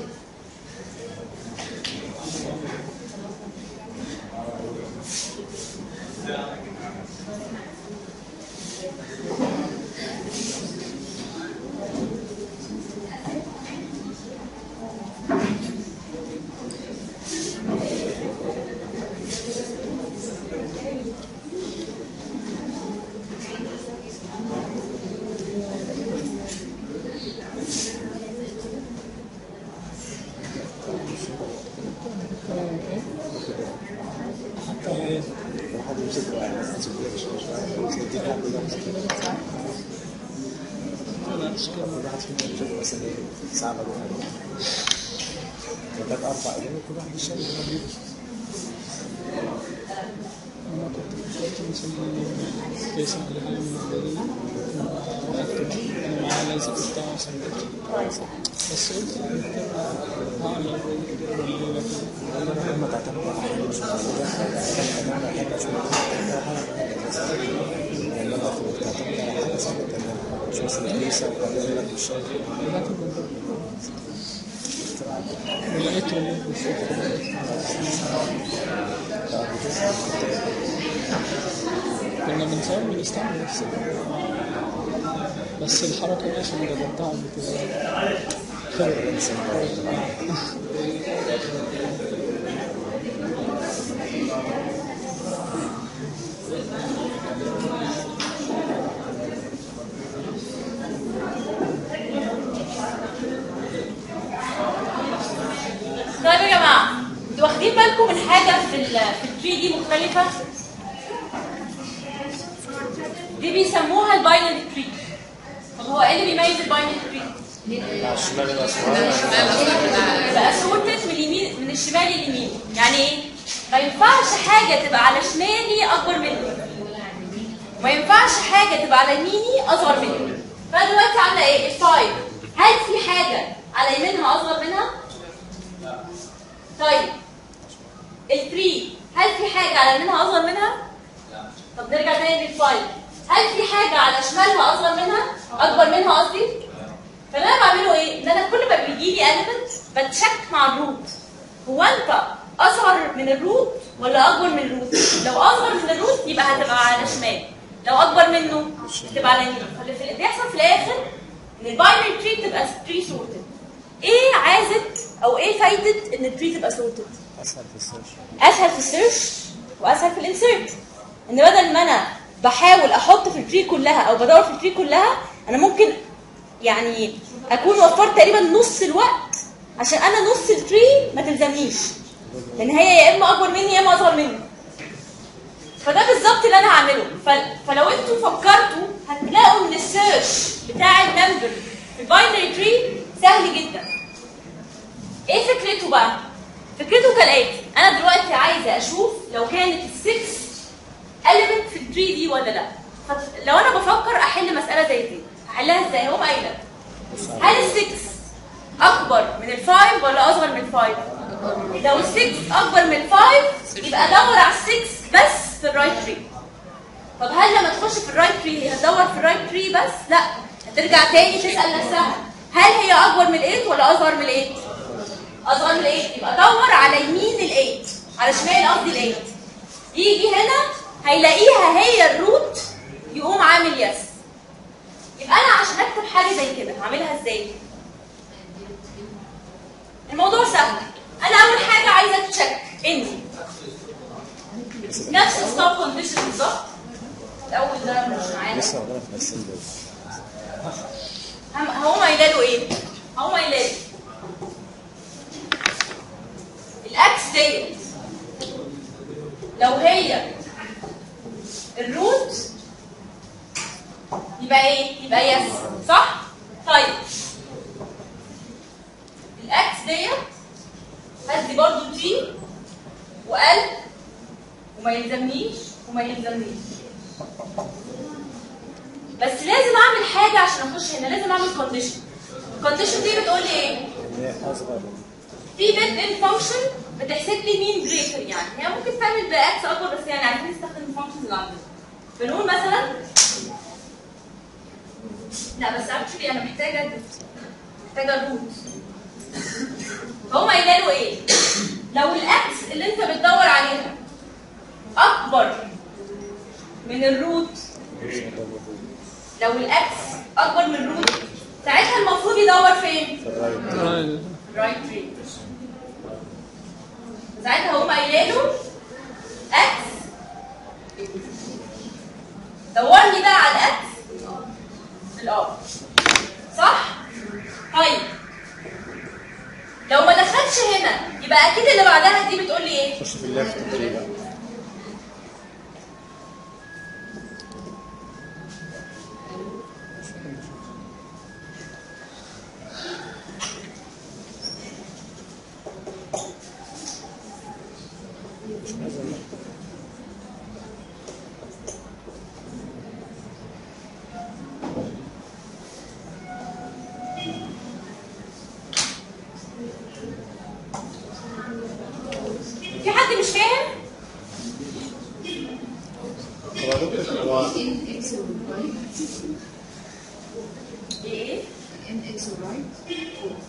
واحد يمسك واحد يمسك واحد يديك واحد كده يمسك كل واحد فينا يمسك مثلا ايه ساعة ولا وكانت أربع أيام كل واحد يشتغل بيده انا كنت كنت مسوي كيس على العالم المقدرية انا معايا لازم بتاع سندوتش بس قلت هعمل الليلة كده أنا لما تعتمد على حاجة مش موجودة أنا بحب أشوف يعني لما تعتمد على حاجة سهلة تمام مش مثلا كيسة وبعدين لك مش ولقيت والله كنا بنصور بنستعمل نفس بس الحركة دي عشان جربتها قبل كده خبرة الإنسان طيب يا جماعه انتوا واخدين بالكم من حاجه في ال في التري دي مختلفه دي بيسموها الباينري تري طب هو ايه اللي بيميز الباينري تري الشمال الأسمر بقى سورتد من اليمين من الشمال لليمين يعني ايه ما ينفعش حاجه تبقى على شمالي اكبر مني وما ينفعش حاجه تبقى على يميني اصغر مني فانا دلوقتي عامله ايه الفايف هل في حاجه على يمينها اصغر منها طيب الثري هل في حاجه على يمينها اصغر منها طب نرجع تاني للفايف هل في حاجه على شمالها اصغر منها اكبر منها قصدي فاللي انا بعمله ايه؟ ان انا كل ما بيجي لي element بتشك مع الروت هو انت اصغر من الروت ولا اكبر من الروت؟ لو اصغر من الروت يبقى هتبقى على شمال لو اكبر منه تبقى على يمين فاللي في- بيحصل في الاخر ان الباينري تري بتبقى تري سورتد ايه عازه او ايه فايده ان التري تبقى سورتد؟ أسهل في السيرش اسهل في السيرش واسهل في الانسيرت ان بدل ما انا بحاول احط في التري كلها او بدور في التري كلها انا ممكن يعني اكون وفرت تقريبا نص الوقت عشان انا نص التري ما تلزمنيش لان هي يا اما اكبر مني يا اما اصغر مني فده بالظبط اللي انا هعمله ف- فلو انتوا فكرتوا هتلاقوا ان السيرش بتاع النمبر في الباينري تري سهل جدا ايه فكرته بقى فكرته كالاتي انا دلوقتي عايزه اشوف لو كانت السكس element في التري دي ولا لا فلو انا بفكر احل مساله زي دي هحلها ازاي هو قايله هل السكس اكبر من الفايف ولا اصغر من الفايف لو السكس اكبر من الفايف يبقى دور على السكس بس في الرايت تري طب هل لما تخش في الرايت تري هتدور في الرايت تري بس لا هترجع تاني تسال نفسها هل هي اكبر من الايت ولا اصغر من الايت اصغر من الايت يبقى دور على يمين الايت على شمال قصدي الايت يجي هنا هيلاقيها هي الروت يقوم عامل يس يبقى انا عشان اكتب حاجه زي كده هعملها ازاي الموضوع سهل انا اول حاجه عايزه تشيك اني نفس الستوب كونديشن بالظبط الاول ده مش معانا لسه والله في نفس البيت هم- هقوم قايله له ايه؟ هقوم قايله له الاكس ديت لو هي الروت يبقى ايه؟ يبقى يس صح؟ طيب الاكس ديت هدي برضو تي وقلب وما يلزمنيش وما يلزمنيش بس لازم اعمل حاجه عشان اخش هنا لازم اعمل كونديشن الكونديشن دي بتقول لي ايه ان هي اصغر في بيت ان فانكشن بتحسب لي مين جريتر يعني هي ممكن تعمل باكس اكبر بس يعني عايزين نستخدم الفانكشنز اللي عندنا بنقول مثلا لا بس اكشلي انا محتاجه محتاجه روت فهم قايله له ايه لو الاكس اللي انت بتدور عليها اكبر من الروت لو الاكس اكبر من الروت ساعتها المفروض يدور فين في الرايت رايت. رايت تري ساعتها هم قايله له اكس دورني بقى على الاكس في الار صح طيب لو ما دخلش هنا يبقى اكيد اللي بعدها دي بتقول لي ايه خش في الليفت تري بقى في حد مش فاهم هو دكتور هو ان اكس ورايت ايه ان اكس ورايت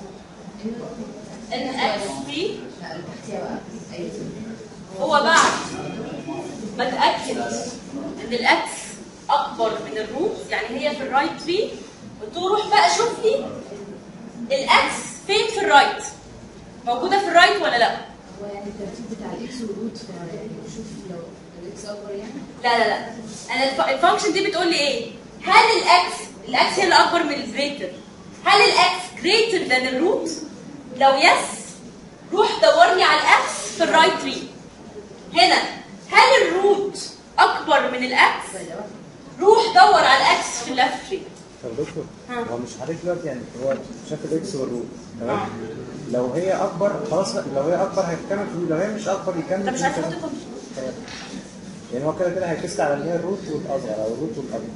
ان اكس دي لا اللي تحتيها بقى ايوه هو بعد ما اتاكد ان الاكس اكبر من الروت يعني هي في الرايت تري قلت له روح بقى شوف لي الاكس فين في الرايت موجوده في الرايت ولا لا هو يعني الترتيب بتاع الاكس والروت فيعني شوف لو الاكس اكبر يعني لا لا لا انا الف- الفانكشن دي بتقول لي ايه هل الاكس الاكس هي اللي اكبر من الجريتر هل الاكس جريتر ذان الروت لو يس روح دورني على الاكس في الرايت تري هنا هل الروت اكبر من الاكس روح دور على الاكس في الليفت تري طب دكتور ها. هو مش حضرتك دلوقتي يعني هو شاف الاكس والروت تمام لو هي اكبر خلاص لو هي اكبر هيكمل في لو هي مش اكبر يكمل انت مش في عارف كده. تحط الفانكشن تمام. يعني هو كده كده هيكست على ان هي الروت والاصغر او الروت والاكبر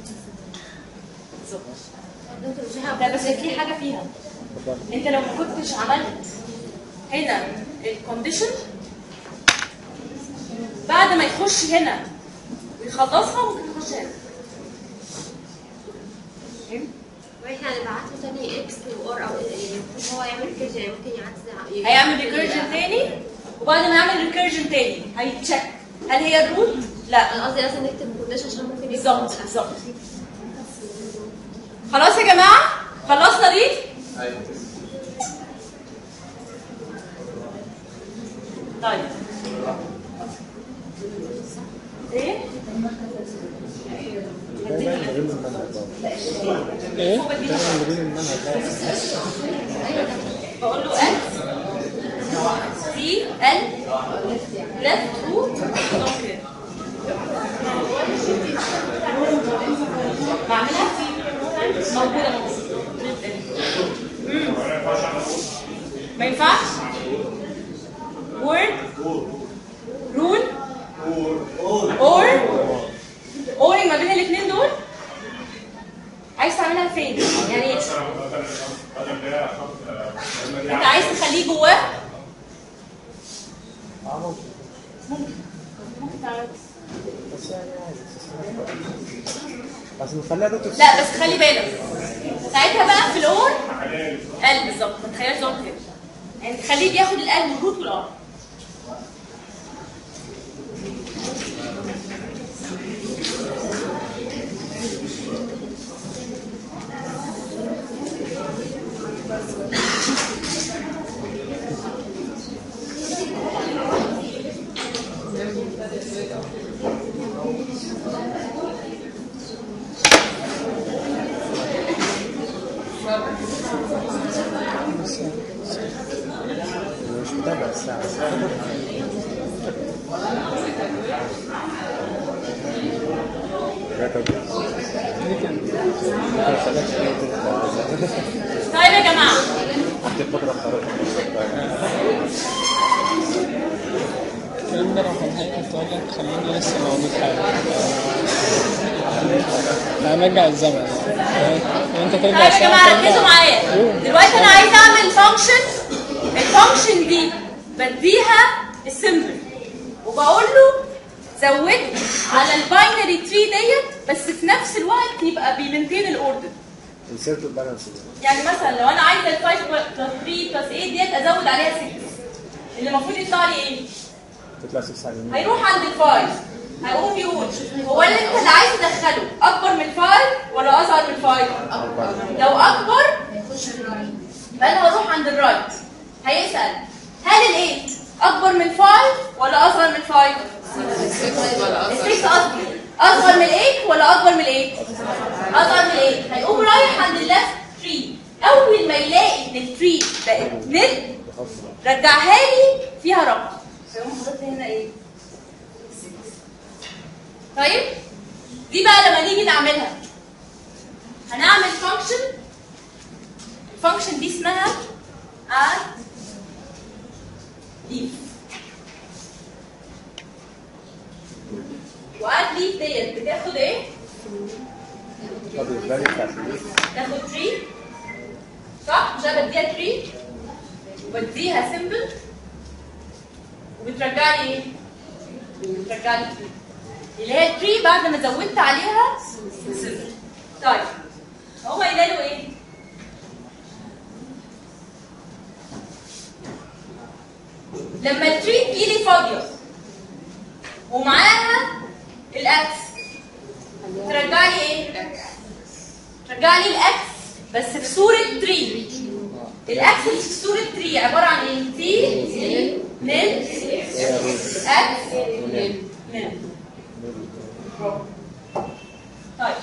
لا بس في حاجه فيها اتفضل. انت لو ما كنتش عملت هنا الكونديشن بعد ما يخش هنا ويخلصها ممكن يخش هنا فهمت؟ واحنا هنبعت له تاني اكس وار او يعني المفروض هو يعمل كده يعني ممكن يعدي هيعمل ريكيرجن تاني وبعد ما يعمل ريكيرجن تاني هيتشيك هل هي الروت؟ لا انا قصدي لازم نكتب كونديشن عشان ممكن يكون بالظبط بالظبط خلاص يا جماعه خلصنا دي ايوه طيب ايه ده باين من غير المنهج برضه. ايه هو دي ده باين من غير المنهج ده. بقول له اكس سي ال ليفت روت اوكي فين يعني انت عايز تخليه جواه اه ممكن ممكن ممكن تعمل بس يعني عادي بس نخليها روت اوف لا بس خلي بالك ساعتها بقى في الاور ال بالظبط ما تخيلش ظبط كده يعني تخليه بياخد الال من الروت والار مش متابع الساعة طيب يا جماعه عندي القدرة الخارقة الكلام ده لو كان حقيقي كنت اقول لك خلينا لسه موجود حاجه هنرجع الزمن وانت ترجع طيب يا السنة جماعه ترجع- ركزوا معايا دلوقتي انا عايزه اعمل فانكشن الفانكشن دي بديها السيمبل وبقول له زود على الباينري تري ديت بس في نفس الوقت يبقى بيمنتين الاوردر insert balance يعني مثلا لو انا عايزه ال 5 بلس 3 بلس 8 ديت ازود عليها 6 اللي المفروض يطلع لي ايه؟ تطلع 6 على اليمين هيروح عند الفايل هيقوم يقول هو اللي انت اللي عايز تدخله اكبر من الفايل ولا اصغر من الفايل؟ لو اكبر يبقى انا هروح عند الرايت هيسال هل الايت اكبر من الفايل ولا اصغر من الفايل؟ السكس اصغر اصغر من الايت ولا اكبر من الايت؟ اصغر من الايت هيقوم رايح عند الليفت تري اول ما يلاقي ان التري بقت نل رجعها لي فيها رقم فيقوم حاطط لي هنا ايه؟ طيب دي بقى لما نيجي نعملها هنعمل فانكشن الفانكشن دي اسمها add leaf واد leaf ديت بتاخد ايه؟ طب الفاليو بتاعت الليف تاخد 3 صح؟ مش انا بديها 3 وبديها سيمبل وبترجع لي ايه؟ بترجع لي 3 اللي هي 3 بعد ما زودت عليها سيمبل طيب هو قايله له ايه؟ لما التري تجيلي فاضيه ومعاها الاكس ترجع لي ايه؟ ترجع لي الاكس بس في صوره تري الاكس اللي في صوره تري عباره عن ايه؟ تي نل اكس نل طيب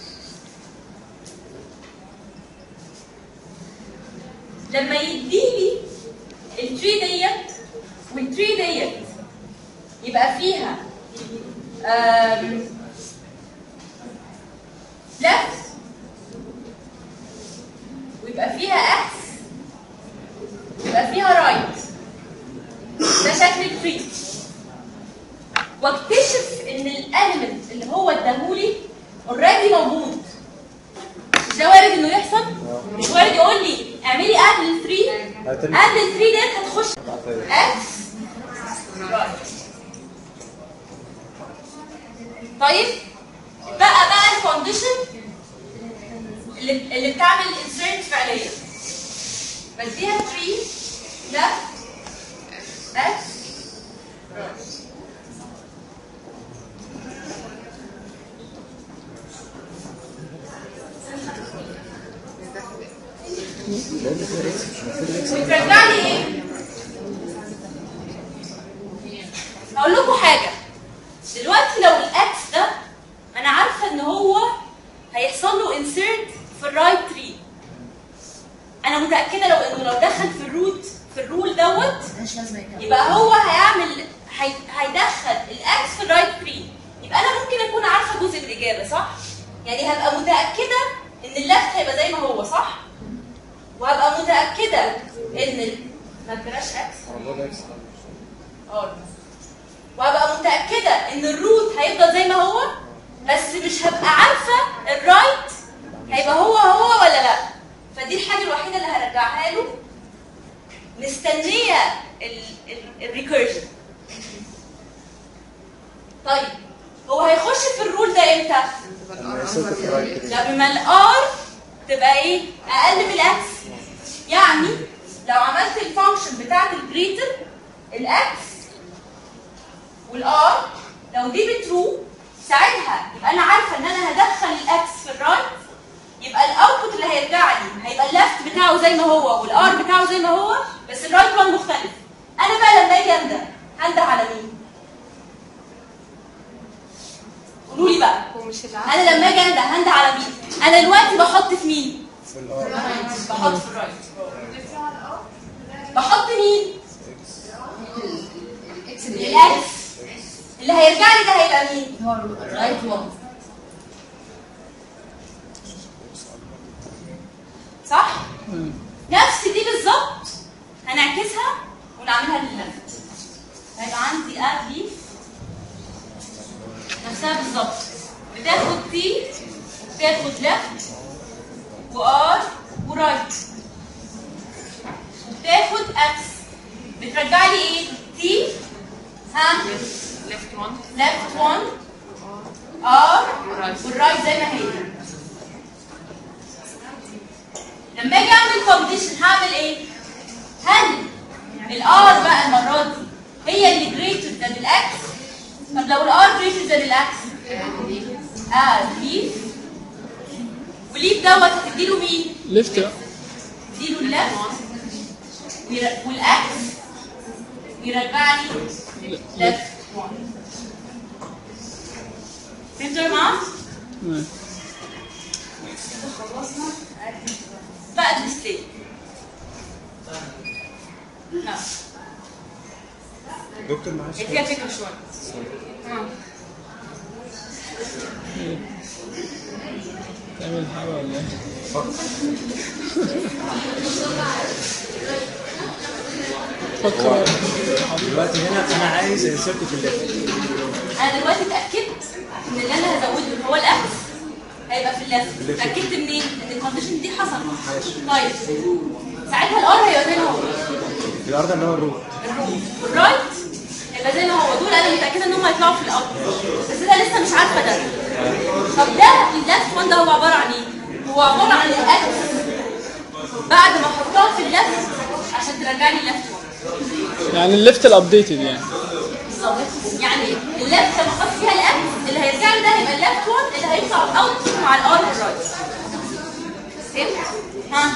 لما يديلي التري ديت والتري ديت يبقى فيها لفت ويبقى فيها اكس ويبقى فيها رايت ده شكل التري واكتشف ان الاليمنت اللي هو اداهولي اوريدي موجود مش ده وارد انه يحصل مش وارد يقول لي اعملي اد للثري هتل- اد للثري ديت هتخش اكس رايت طيب بقى بقى الكونديشن اللي اللي بتعمل انسيرت فعليا بديها 3 left x لان في اكس مش المفروض الاكس بترجع لي ايه؟ هقول لكم حاجه دلوقتي لو الاكس ده انا عارفه ان هو هيحصل له انسيرت في الرايت تري انا متاكده لو انه لو دخل في الروت في الرول دوت ملهاش لازمه يكمل يبقى هو هيعمل هي... هيدخل الاكس في الرايت تري يبقى انا ممكن اكون عارفه جزء من الاجابه صح يعني هبقى متاكده ان اللفت هيبقى زي ما هو صح وهبقى متاكده ان ال... ما اديناش اكس موجود اكس اه وهبقى متاكده ان الروت هيفضل زي ما هو بس مش هبقى عارفه الرايت هيبقى هو هو وصلت في رايت كده لما الار تبقى ايه اقل من الاكس يعني لو عملت الفانكشن بتاعت الجريتر الاكس والار لو دي بترو ساعتها يبقى انا عارفه ان انا هدخل الاكس في الرايت يبقى الاوتبوت اللي هيرجع لي هيبقى الليفت بتاعه زي ما هو والار بتاعه زي ما هو بس الرايت وان مختلف انا بقى لما اجي انده هنده على مين قولوا لي بقى هو مش العكس انا لما اجي انده هنده على مين انا دلوقتي بحط في مين في الار بحط في الرايت بحط مين الاكس اللي الاكس اللي هيرجع لي ده هيبقى مين هو الرايت وان صح نفس دي بالظبط هنعكسها ونعملها لللفت هيبقى عندي ار دي نفسها بالظبط بتاخد تي وبتاخد لفت وار ورايت وبتاخد اكس بترجع لي ايه تي ها ليفت وان left one ار والرايت زي ما هي لما اجي اعمل كومبيتيشن هعمل ايه؟ هل الار بقى المره دي هي اللي جريتر ذان الاكس؟ طب لو الار جريتر ذان الاكس؟ اه ليف وليف دوت هتديله مين؟ ليفت تديله الليفت وير- والاكس يرجع لي ليفت 1 فهمتوا يا جماعه؟ بقى الديسبلاي نعم دكتور معلش فيها فكره شويه آه. تعمل حاجه ولا ايه؟ فكر دلوقتي هنا انا عايز انسرت في الليفت انا دلوقتي اتاكدت ان اللي انا هزوده اللي هو الاكس هيبقى في الليفت الليفت. اتاكدت منين ان الكونديشن دي حصلت طيب ساعتها الار هيبقى زي ما هو الارض اللي هو الروت الرايت هيبقى زي ما هو دول انا متاكده ان هم هيطلعوا في الارض بس انا لسه مش عارفه ده طب ده الليفت وان ده هو عباره عن ايه؟ هو عباره عن الاكس بعد ما احطها في الليفت عشان ترجع لي الليفت وان يعني الليفت الابديتد يعني بالظبط يعني الليفت لما احط فيها الاكس اللي هيرجع لي ده هيبقى الليفت وان اللي هيطلع اوت مع الار والرايت فهمت؟ ها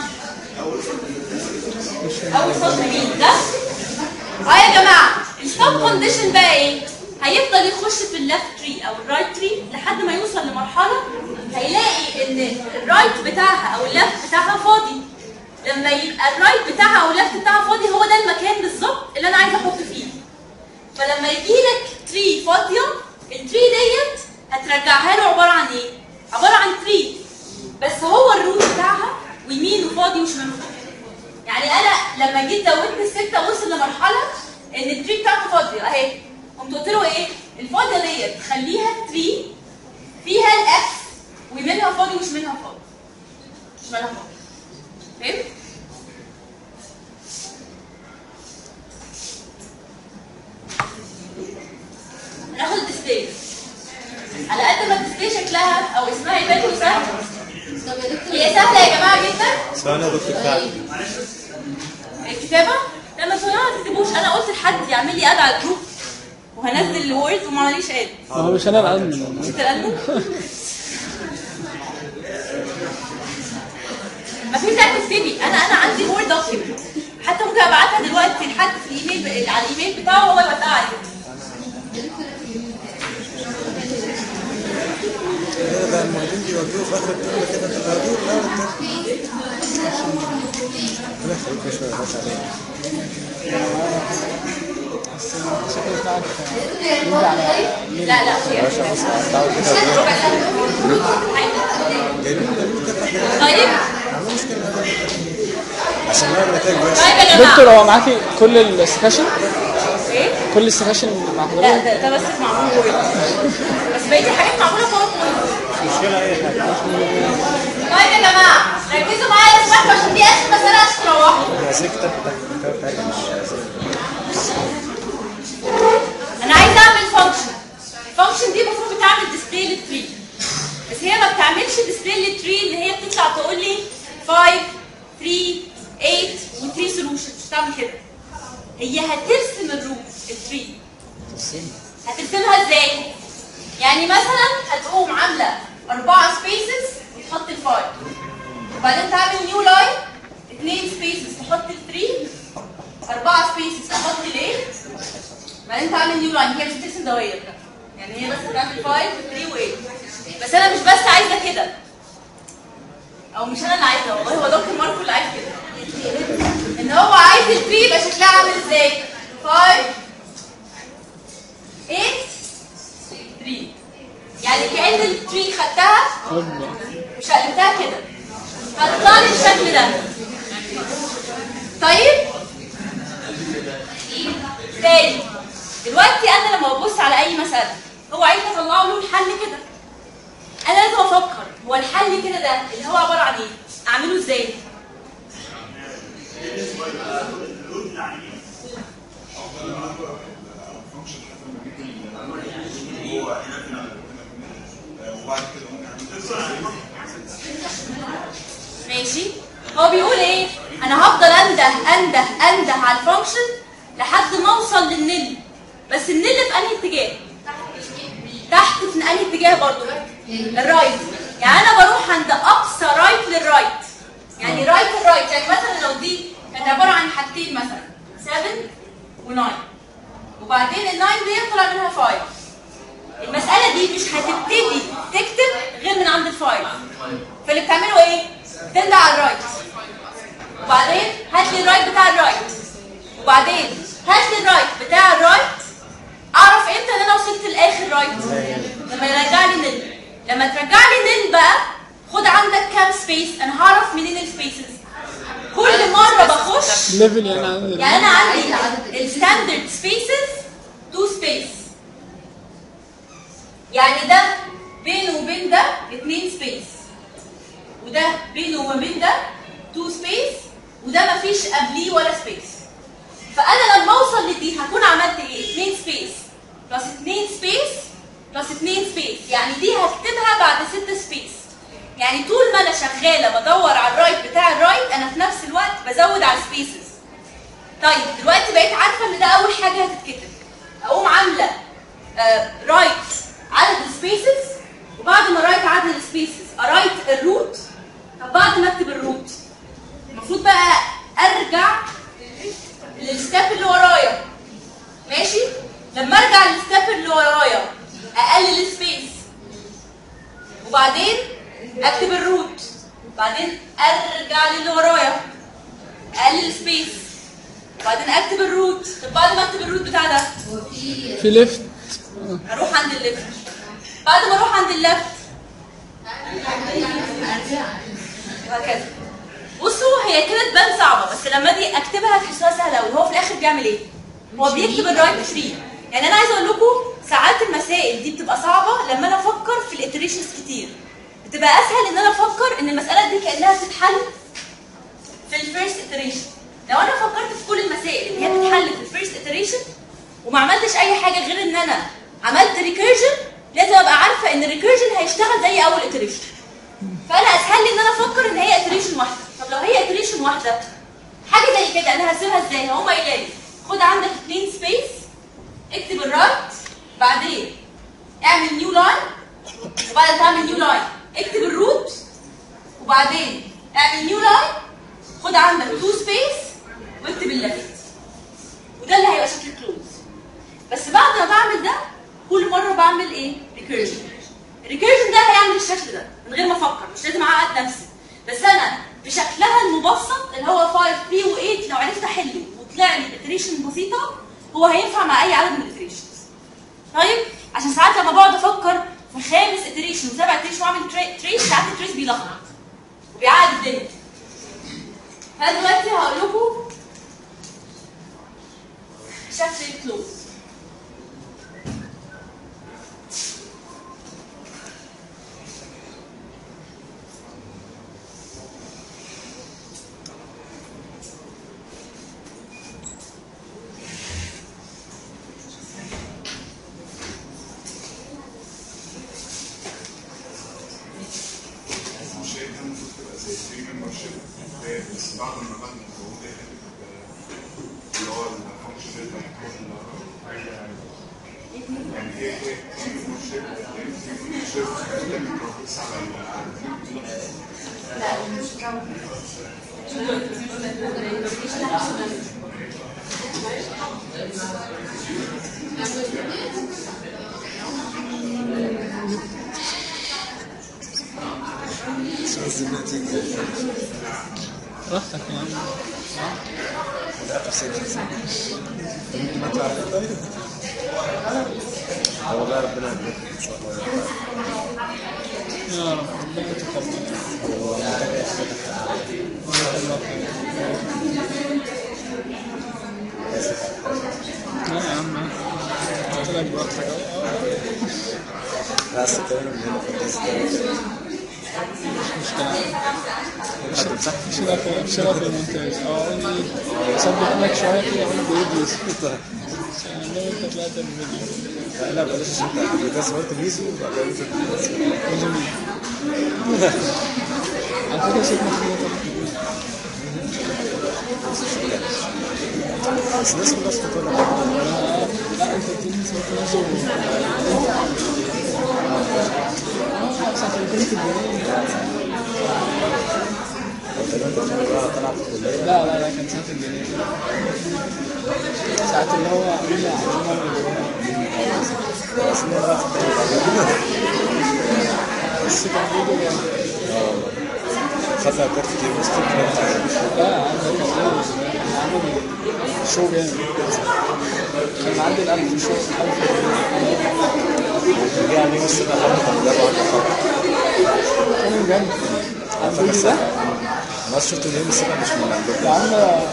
اول سطر مين ده؟ اه يا جماعه الستوب كونديشن بقى ايه؟ هيفضل يخش في الليفت تري او الرايت تري لحد ما يوصل لمرحله هيلاقي ان الرايت بتاعها او الليفت بتاعها فاضي لما يبقى الرايت بتاعها او الليفت بتاعها فاضي هو ده المكان بالظبط اللي انا عايزه احط فيه فلما يجي لك تري فاضيه التري ديت هترجعها له عباره عن ايه؟ عباره عن تري بس هو الروت بتاعها ويمينه فاضي وشماله فاضي يعني انا لما جيت زودت السته وصل لمرحله ان التري بتاعته فاضيه اهي قمت قلت له ايه؟ الفاضيه ديت خليها تري فيها الاكس ويمينها فاضي وشمالها فاضي شمالها فاضي فهمت؟ هناخد الديسبلاي على قد ما الديسبلاي شكلها او اسمها يبان له سهل طب يا دكتور هي سهله يا جماعه جدا ثواني يا دكتور فعلا الكتابه لما تقولوا ما تكتبوش انا قلت لحد يعمل لي اد على الجروب وهنزل الوورد وما عمليش اد هو مش انا الادمن انت الادمن ما في داعي تكتبي انا انا عندي وورد دوكيمنت حتى ممكن ابعتها دلوقتي لحد في الايميل على الايميل بتاعه هو يوزعها عليكم كده بقى المعيدين بيواجهوه في اخر الترم كده بيواجهوه في اول الترم انا خليك شويه بس عليه الشكل بتاعك يرجع على لا لا يا باشا بص هتقعد كده جايبين جايبين كده احنا طيب عاملين مشكله عشان نعمل نتائج وحشه طيب يا جماعه دكتور هو معاكي كل السكاشن ايه كل السكاشن مع لا حضرتك ده, ده بس معمول وورد بس بقيت الحاجات معموله باوربوينت مشكله اي حاجه طيب يا جماعه ركزوا معايا لو سمحتوا عشان دي اخر مساله عشان تروحوا عايزين الكتاب بتاعك الكتاب بتاعك مش انا عايزه اعمل فانكشن الفانكشن دي المفروض بتعمل ديسبلاي للتري بس هي ما بتعملش تقول لي 5 3 8 و3 سولوشن مش هتعمل كده هي هترسم الروت التري هترسمها ازاي؟ يعني مثلا هتقوم عامله اربعه سبيسز وتحط الفايف وبعدين تعمل نيو لاين اثنين سبيسز تحط الثري اربعه سبيسز تحط الايت بعدين تعمل نيو لاين هي مش بترسم دوائر يعني هي بس بتعمل 5 و3 و8 بس انا مش بس عايزه كده او مش انا اللي عايزه والله هو دكتور ماركو اللي عايز كده ان هو عايز التري يبقى شكلها عامل ازاي 5 8 3 يعني كأن التري خدتها مش قلبتها كده هتطلع لي الشكل ده طيب تاني دلوقتي انا لما ببص على اي مساله هو عايز اطلع له الحل كده انا لازم افكر هو الحل كده ده اللي هو عباره عن ايه اعمله ازاي ماشي هو بيقول ايه انا هفضل انده انده انده على الفانكشن لحد ما اوصل للنل بس النل في انهي اتجاه تحت في انهي اتجاه برضو الرايت يعني انا بروح عند اقصى رايت للرايت يعني رايت الرايت يعني مثلا لو دي كانت عباره عن حاجتين مثلا 7 و9 وبعدين ال 9 دي طلع منها 5 المساله دي مش هتبتدي تكتب غير من عند الفايف فاللي بتعمله ايه تندع على الرايت وبعدين هات لي الرايت بتاع الرايت وبعدين هات لي الرايت بتاع الرايت اعرف امتى ان انا وصلت لاخر رايت لما يرجع لي نل لما ترجع لي نل بقى خد عندك كام سبيس انا هعرف منين السبيسز كل مره بخش ليفل يعني عندي يعني انا عندي الستاندرد سبيسز تو سبيس يعني ده بينه وبين ده اتنين سبيس وده بينه وما بين ده تو سبيس وده مفيش قبليه ولا سبيس فانا لما اوصل لدي هكون عملت ايه؟ اتنين سبيس بلس اتنين سبيس بلس اتنين سبيس يعني دي هكتبها بعد ست سبيس يعني طول ما انا شغاله بدور على الرايت بتاع الرايت انا في نفس الوقت بزود على السبيسز طيب دلوقتي بقيت عارفه ان ده اول حاجه هتتكتب اقوم عامله آه رايت عدد السبيسز وبعد ما رايت عدد السبيسز ارايت الروت طب بعد ما اكتب الروت المفروض بقى ارجع للستيب اللي ورايا ماشي لما ارجع للستيب اللي ورايا اقلل السبيس وبعدين اكتب الروت بعدين ارجع للي ورايا اقلل السبيس وبعدين اكتب الروت طب بعد ما اكتب الروت بتاع ده هو في في ليفت اروح عند الليفت بعد ما اروح عند الليفت ارجع وهكذا بصوا هي كده تبان صعبه بس لما اجي اكتبها تحسوها سهله قوي هو في الاخر بيعمل ايه؟ هو بيكتب الرايت تري يعني انا عايزه اقول لكم ساعات المسائل دي بتبقى صعبه لما انا افكر في الاتريشنز كتير بتبقى اسهل ان انا افكر ان المساله دي كانها بتتحل في الفيرست iteration لو انا فكرت في كل المسائل اللي هي بتتحل في الفيرست iteration وما عملتش اي حاجه غير ان انا عملت ريكيرجن لازم ابقى عارفه ان الريكيرجن هيشتغل زي اول iteration فانا اسهل لي ان انا افكر ان هي iteration واحده طب لو هي iteration واحده حاجه زي كده انا هسيبها ازاي هقوم قايله لي خد عندك اثنين سبيس اكتب الرايت بعدين اعمل نيو لاين وبعد ما تعمل نيو لاين اكتب الروت وبعدين اعمل نيو لاين خد عندك تو سبيس واكتب الليفت وده اللي هيبقى شكل كلوز بس بعد ما بعمل ده كل مره بعمل ايه ريكيرجن الريكيرجن ده هيعمل الشكل ده من غير ما افكر مش لازم اعقد نفسي بس انا بشكلها المبسط اللي هو 5 3 و8 لو عرفت احله وطلع لي iteration بسيطه هو هينفع مع اي عدد من الاتريشنز طيب عشان ساعات لما بقعد افكر في خامس iteration وسابع iteration واعمل تريس ساعات التريس بيلخبط وبيعقد الدنيا فانا دلوقتي هقول لكم شكل الكلوز مش هي كان المفروض تبقى زي ميمبرشيب بس بعد ما عملنا بقول ايه اللي هو الفانكشن اللي هيكون يعني ايه ايه ميمبرشيب ميمبرشيب بس على مش عايز النتيجة براحتك يا عم لا تفسير ممكن ما تعرف طيب والله ربنا يهديك ان شاء الله يا رب ربنا يتقبل هو محتاج اي حاجه تحت الله خير. اسف لا يا عم قلت لك براحتك أهو. لا اصل كمان من هنا في الناس ده مشكلة شرف شرف المونتاج اه قولي صبح لك شوية كده قول بيدلس لو انت طلعت الفيديو لا لا بلاش عشان انت بس قلت ميزو وبعدين قلت ميزو. جميل على فكرة شيء مخلوق بس الناس كلها استطاعت لا انت بتنسى صوت نزول ساعة البنت الجنين انت طلع في الكليه لا لا لا كان ساعة الجنين ساعة اللي هو عمل عمل بس انا راح في بس كان فيديو جامد خدنا كارت كتير بس لا عندك كان عامل شو جامد كان معدي الألف شو ألف رجع لي بس انا حاطط المدرب عنده خط كان جامد عارف الفيديو بس ده انا اصلا شفت اليوم السبع مش من عندكم يا عم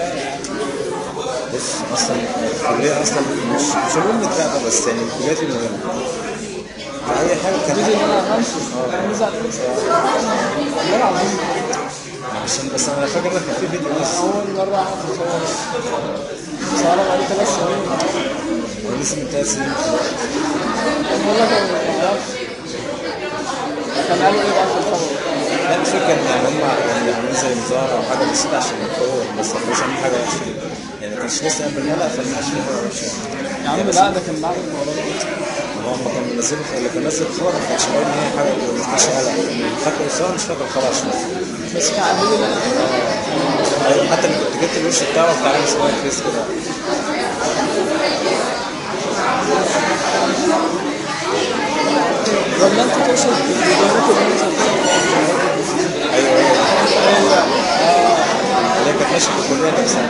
بص اصلا الكليه اصلا مش مش المهم الكعبه بس يعني الكليات المهمه فاي حاجه كانت الفيديو اللي انا عملته نزل على الفيس والله العظيم عشان بس انا فاكر ان كان في فيديو بس اول مرة اعرف اصور صورة بقالي ثلاث سنين هو لسه من ثلاث سنين بقول لك أنا ما اعرفش كان قالوا ايه بقى في الخبر لا مش فاكر يعني هم يعني عاملين زي مظاهره او حاجه بس عشان يتصور بس ما كانوش عاملين حاجه وحشه يعني ما كانش لسه قبل لا فما كانش حاجه وحشه يا عم لا ده كان بعد الموضوع ده هو ما كان منزل اللي كان نازل الصور ما كانش باين ان هي حاجه ما كانش قلق فاكر الصور مش فاكر خلاص بس كان على الفيديو ده ايوه حتى اللي كنت جبت الوش بتاعه بتاع عامل شويه كريس كده ولا انت تقصد الفيديوهات اللي انت ايوه ايوه اللي هي كانت ماشيه في الكليه نفسها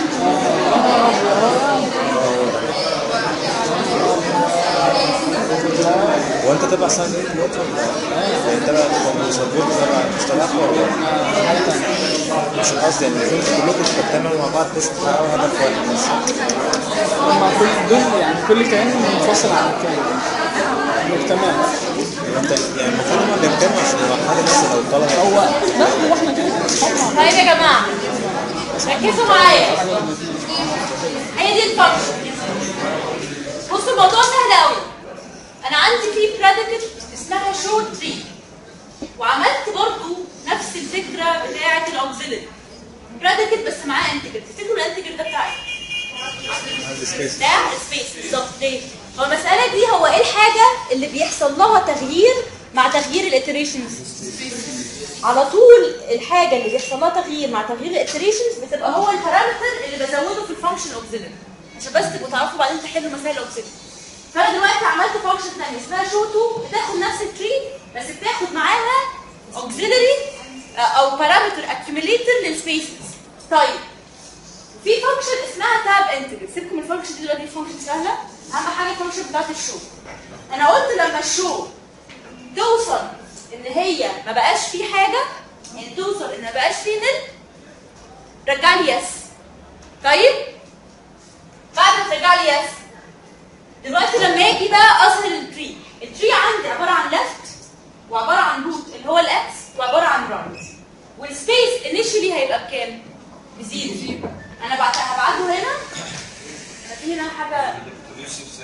هو انت تبع سنه ايه دلوقتي ولا يعني تبع تبع مصابين تبع مشترك ولا مش قصدي يعني المفروض كلكم تجتمعوا مع بعض بس تحققوا هدف واحد بس هما كل دول يعني كل كيان منفصل عن التاني مجتمع يعني انت يعني المفروض هم بيجتمعوا عشان المرحله مثلا لو طلبه هو لا هو احنا كده اصحاب طيب يا جماعه ركزوا معايا هي دي الفانكشن بصوا الموضوع سهل قوي انا عندي في بريديكت اسمها شو تري وعملت برضو نفس الفكره بتاعه الاوكسيلري بريديكت بس معاه انتجر تفتكروا الانتجر ده بتاع ايه؟ سبيس ده سبيس بالظبط ليه؟ هو المسألة دي هو ايه الحاجة اللي بيحصل لها تغيير مع تغيير الاتريشنز؟ على طول الحاجة اللي بيحصل لها تغيير مع تغيير الاتريشنز بتبقى هو البارامتر اللي بزوده في الفانكشن اوكسيلري عشان بس تبقوا تعرفوا بعدين تحلوا مسائل الاوكسيلري فانا دلوقتي عملت فانكشن ثانيه اسمها شو 2 بتاخد نفس التري بس بتاخد معاها اوكسيلري او بارامتر اكيوميليتر للسبيسز طيب في فانكشن اسمها تاب انتجر سيبكم من الفانكشن دي دلوقتي فانكشن سهله اهم حاجه الفانكشن بتاعت الشو انا قلت لما الشو توصل ان هي ما بقاش في حاجه يعني توصل ان ما بقاش في نل رجع لي يس طيب بعد ما ترجع لي يس دلوقتي لما اجي بقى اظهر التري التري عندي عباره عن ليفت وعباره عن روت اللي هو الاكس وعباره عن رايت والسبيس انيشلي هيبقى بكام؟ بزيرو انا بعد هبعته هنا انا في هنا حاجه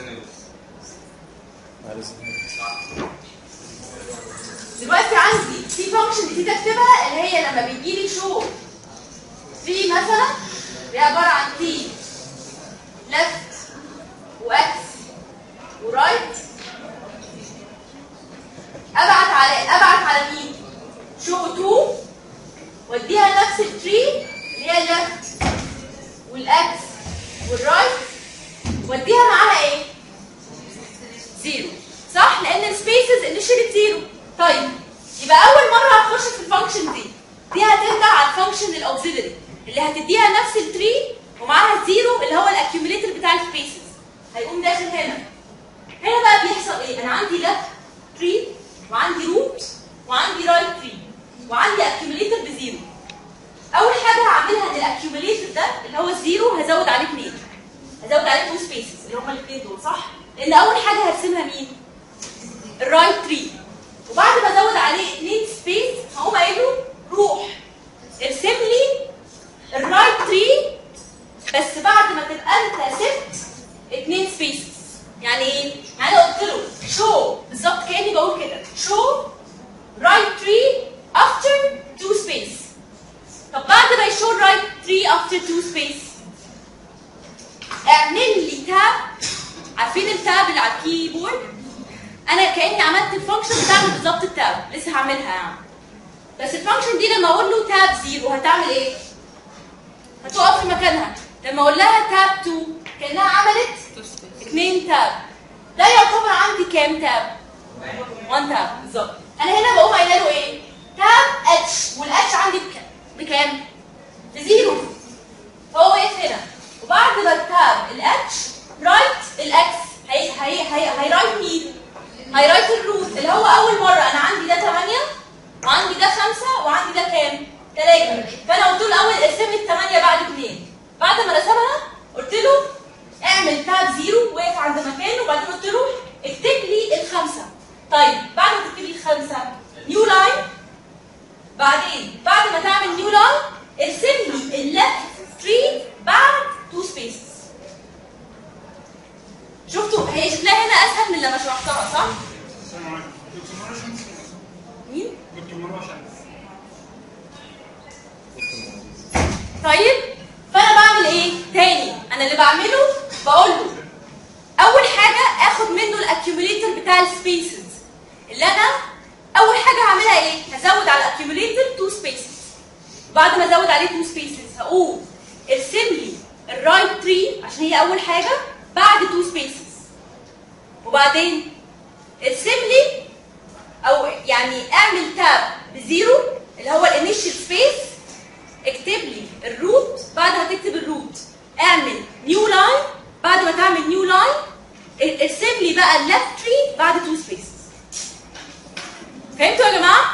معلش دلوقتي عندي في فانكشن جديده اكتبها اللي هي لما بيجي لي شو 3 مثلا دي عباره عن تي ليفت واكس ورايت ابعت على ابعت على مين؟ شو 2 واديها نفس التري اللي هي الليفت والاكس والرايت واديها معاها ايه؟ زيرو صح؟ لان السبيسز انيشالي زيرو طيب يبقى اول مره هتخش في الفانكشن دي دي هترجع على الفانكشن الاوكسيلري اللي هتديها نفس التري ومعاها زيرو اللي هو الاكيوميليتر بتاع السبيسز هيقوم داخل هنا هنا بقى بيحصل ايه؟ انا عندي ليفت تري وعندي روت وعندي رايت تري وعندي اكيوميليتر بزيرو اول حاجه هعملها ان الاكيوميليتر ده اللي هو الزيرو هزود عليه اثنين هزود عليه تو سبيسز اللي هما الاثنين دول صح؟ لان اول حاجه هرسمها مين؟ الرايت تري وبعد ما ازود عليه اثنين سبيس هقوم قايل له روح ارسم لي الرايت تري بس بعد ما تبقى انت سبت اثنين سبيسز يعني ايه؟ يعني انا قلت له شو بالظبط كاني بقول كده شو رايت تري افتر تو سبيس طب بعد ما يشو رايت تري افتر تو سبيس اعمل لي تاب عارفين التاب اللي على الكيبورد انا كاني عملت الفانكشن بتعمل بالظبط التاب لسه هعملها يعني بس الفانكشن دي لما اقول له تاب زيرو هتعمل ايه هتقف في مكانها لما اقول لها تاب 2 كانها عملت اثنين تاب ده يعتبر عندي كام تاب 1 تاب بالظبط انا هنا بقوم قايله له ايه تاب اتش والاتش عندي بكام بكام بزيرو فهو واقف هنا وبعد ما التاب الاتش رايت الاكس هي هي هي هيرايت مين هيرايت الروت اللي هو اول مره انا عندي ده 8 وعندي ده 5 وعندي ده كام 3 فانا قلت له الاول ارسم لي الثمانيه بعد 2 بعد ما رسمها قلت له اعمل تاب زيرو واقف عند مكانه وبعدين قلت له اكتب لي الخمسه طيب بعد ما تكتب لي الخمسه نيو لاين بعدين بعد ما تعمل نيو لاين ارسم لي الليفت تري بعد تو سبيسز شفتوا هي شكلها هنا اسهل من لما شرحتها صح؟ مين؟ طيب فانا بعمل ايه؟ تاني انا اللي بعمله بقول له اول حاجه اخد منه الاكيوميليتر بتاع السبيسز اللي انا اول حاجه هعملها ايه؟ هزود على الاكيوميليتر تو سبيسز بعد ما ازود عليه تو سبيسز هقول ارسم لي الرايت تري عشان هي اول حاجه بعد تو سبيسز وبعدين ارسم لي او يعني اعمل تاب بزيرو اللي هو الانيشال سبيس اكتب لي الروت بعد ما تكتب الروت اعمل نيو لاين بعد ما تعمل نيو لاين ارسم لي بقى الليفت تري بعد تو سبيسز فهمتوا يا جماعه؟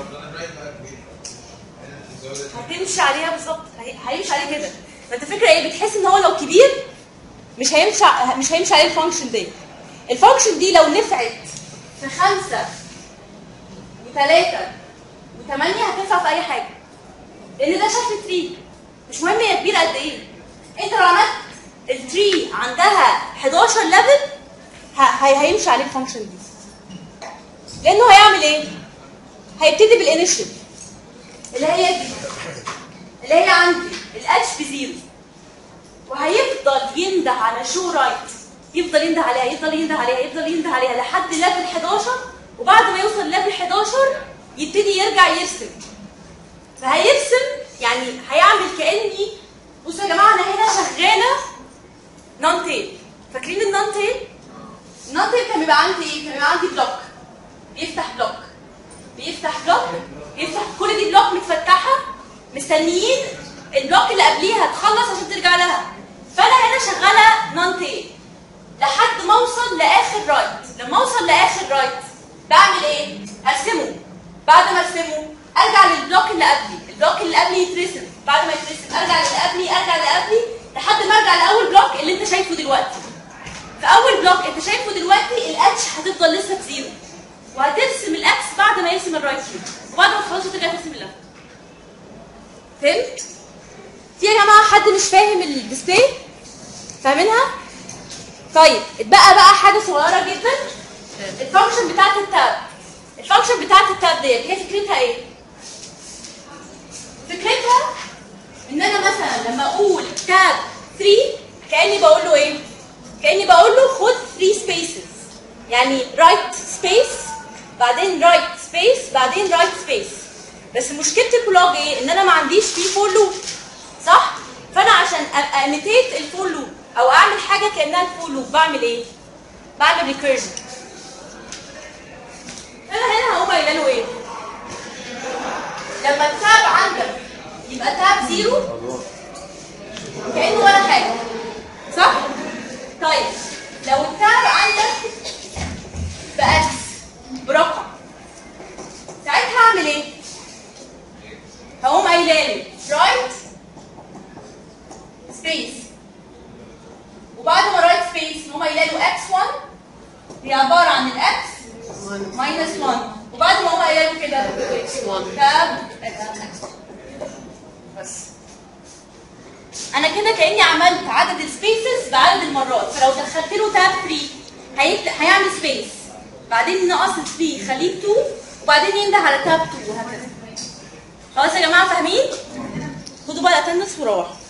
هتمشي عليها بالظبط هي- هيمشي عليه كده فانت فكره ايه بتحس ان هو لو كبير مش هيمشي ع- مش هيمشي عليه الفانكشن دي الفانكشن دي لو نفعت في خمسة وثلاثة وثمانية هتنفع في أي حاجة لأن ده شكل تري مش مهم هي كبيرة قد إيه أنت لو عملت التري عندها 11 ليفل هيمشي عليه الفانكشن دي لأنه هيعمل إيه؟ هيبتدي بالانيشال اللي هي دي اللي هي عندي الاتش بزيرو وهيفضل ينده على شو رايت يفضل ينده عليها يفضل ينده عليها يفضل ينده عليها لحد ليفل 11 وبعد ما يوصل ليفل 11 يبتدي يرجع يرسم فهيرسم يعني هيعمل كاني بصوا يا جماعه انا هنا شغاله نون تيل فاكرين النون تيل؟ النون تيل كان بيبقى عندي ايه؟ كان بيبقى عندي بلوك بيفتح بلوك بيفتح بلوك يفتح كل دي بلوك متفتحه مستنيين البلوك اللي قبليها تخلص عشان ترجع لها فانا هنا شغاله نون تيل لحد ما اوصل لاخر رايت لما اوصل لاخر رايت بعمل ايه ارسمه بعد ما ارسمه ارجع للبلوك اللي قبلي البلوك اللي قبلي يترسم بعد ما يترسم ارجع للي قبلي ارجع للي قبلي لحد ما ارجع لاول بلوك اللي انت شايفه دلوقتي في اول بلوك انت شايفه دلوقتي الاتش هتفضل لسه بزيرو وهترسم الاكس بعد ما يرسم الرايت تري وبعد ما تخلص ترجع ترسم الليفت فهمت في يا جماعه حد مش فاهم الديسبلاي فاهمينها طيب اتبقى بقى حاجه صغيره جدا الفانكشن بتاعت التاب الفانكشن بتاعت التاب ديت هي فكرتها ايه؟ فكرتها ان انا مثلا لما اقول تاب 3 كاني بقول له ايه؟ كاني بقول له خد 3 سبيسز يعني رايت سبيس بعدين رايت سبيس بعدين رايت سبيس بس مشكله البلوج ايه؟ ان انا ما عنديش فيه فور لوب صح؟ فانا عشان اميتيت الفور لوب او اعمل حاجه كانها الفور لوب بعمل ايه؟ بعمل ريكيرجن انا هنا هقوم قايله له ايه؟ لما التاب عندك يبقى تاب زيرو كانه ولا حاجه صح؟ طيب لو التاب عندك باكس برقم ساعتها هعمل ايه؟ هقوم قايله له رايت سبيس وبعد ما رايت سبيس نقوم قايله له اكس 1 هي عباره عن الاكس ماينس 1 وبعد ما هو قايل له كده تاب بس انا كده كاني عملت عدد السبيسز بعدد المرات فلو دخلت له تاب 3 هيكت... هيعمل سبيس بعدين نقص 3 يخليه 2 وبعدين ينده على تاب 2 وهكذا خلاص يا جماعه فاهمين؟ خدوا بقى الاتندنس وروحوا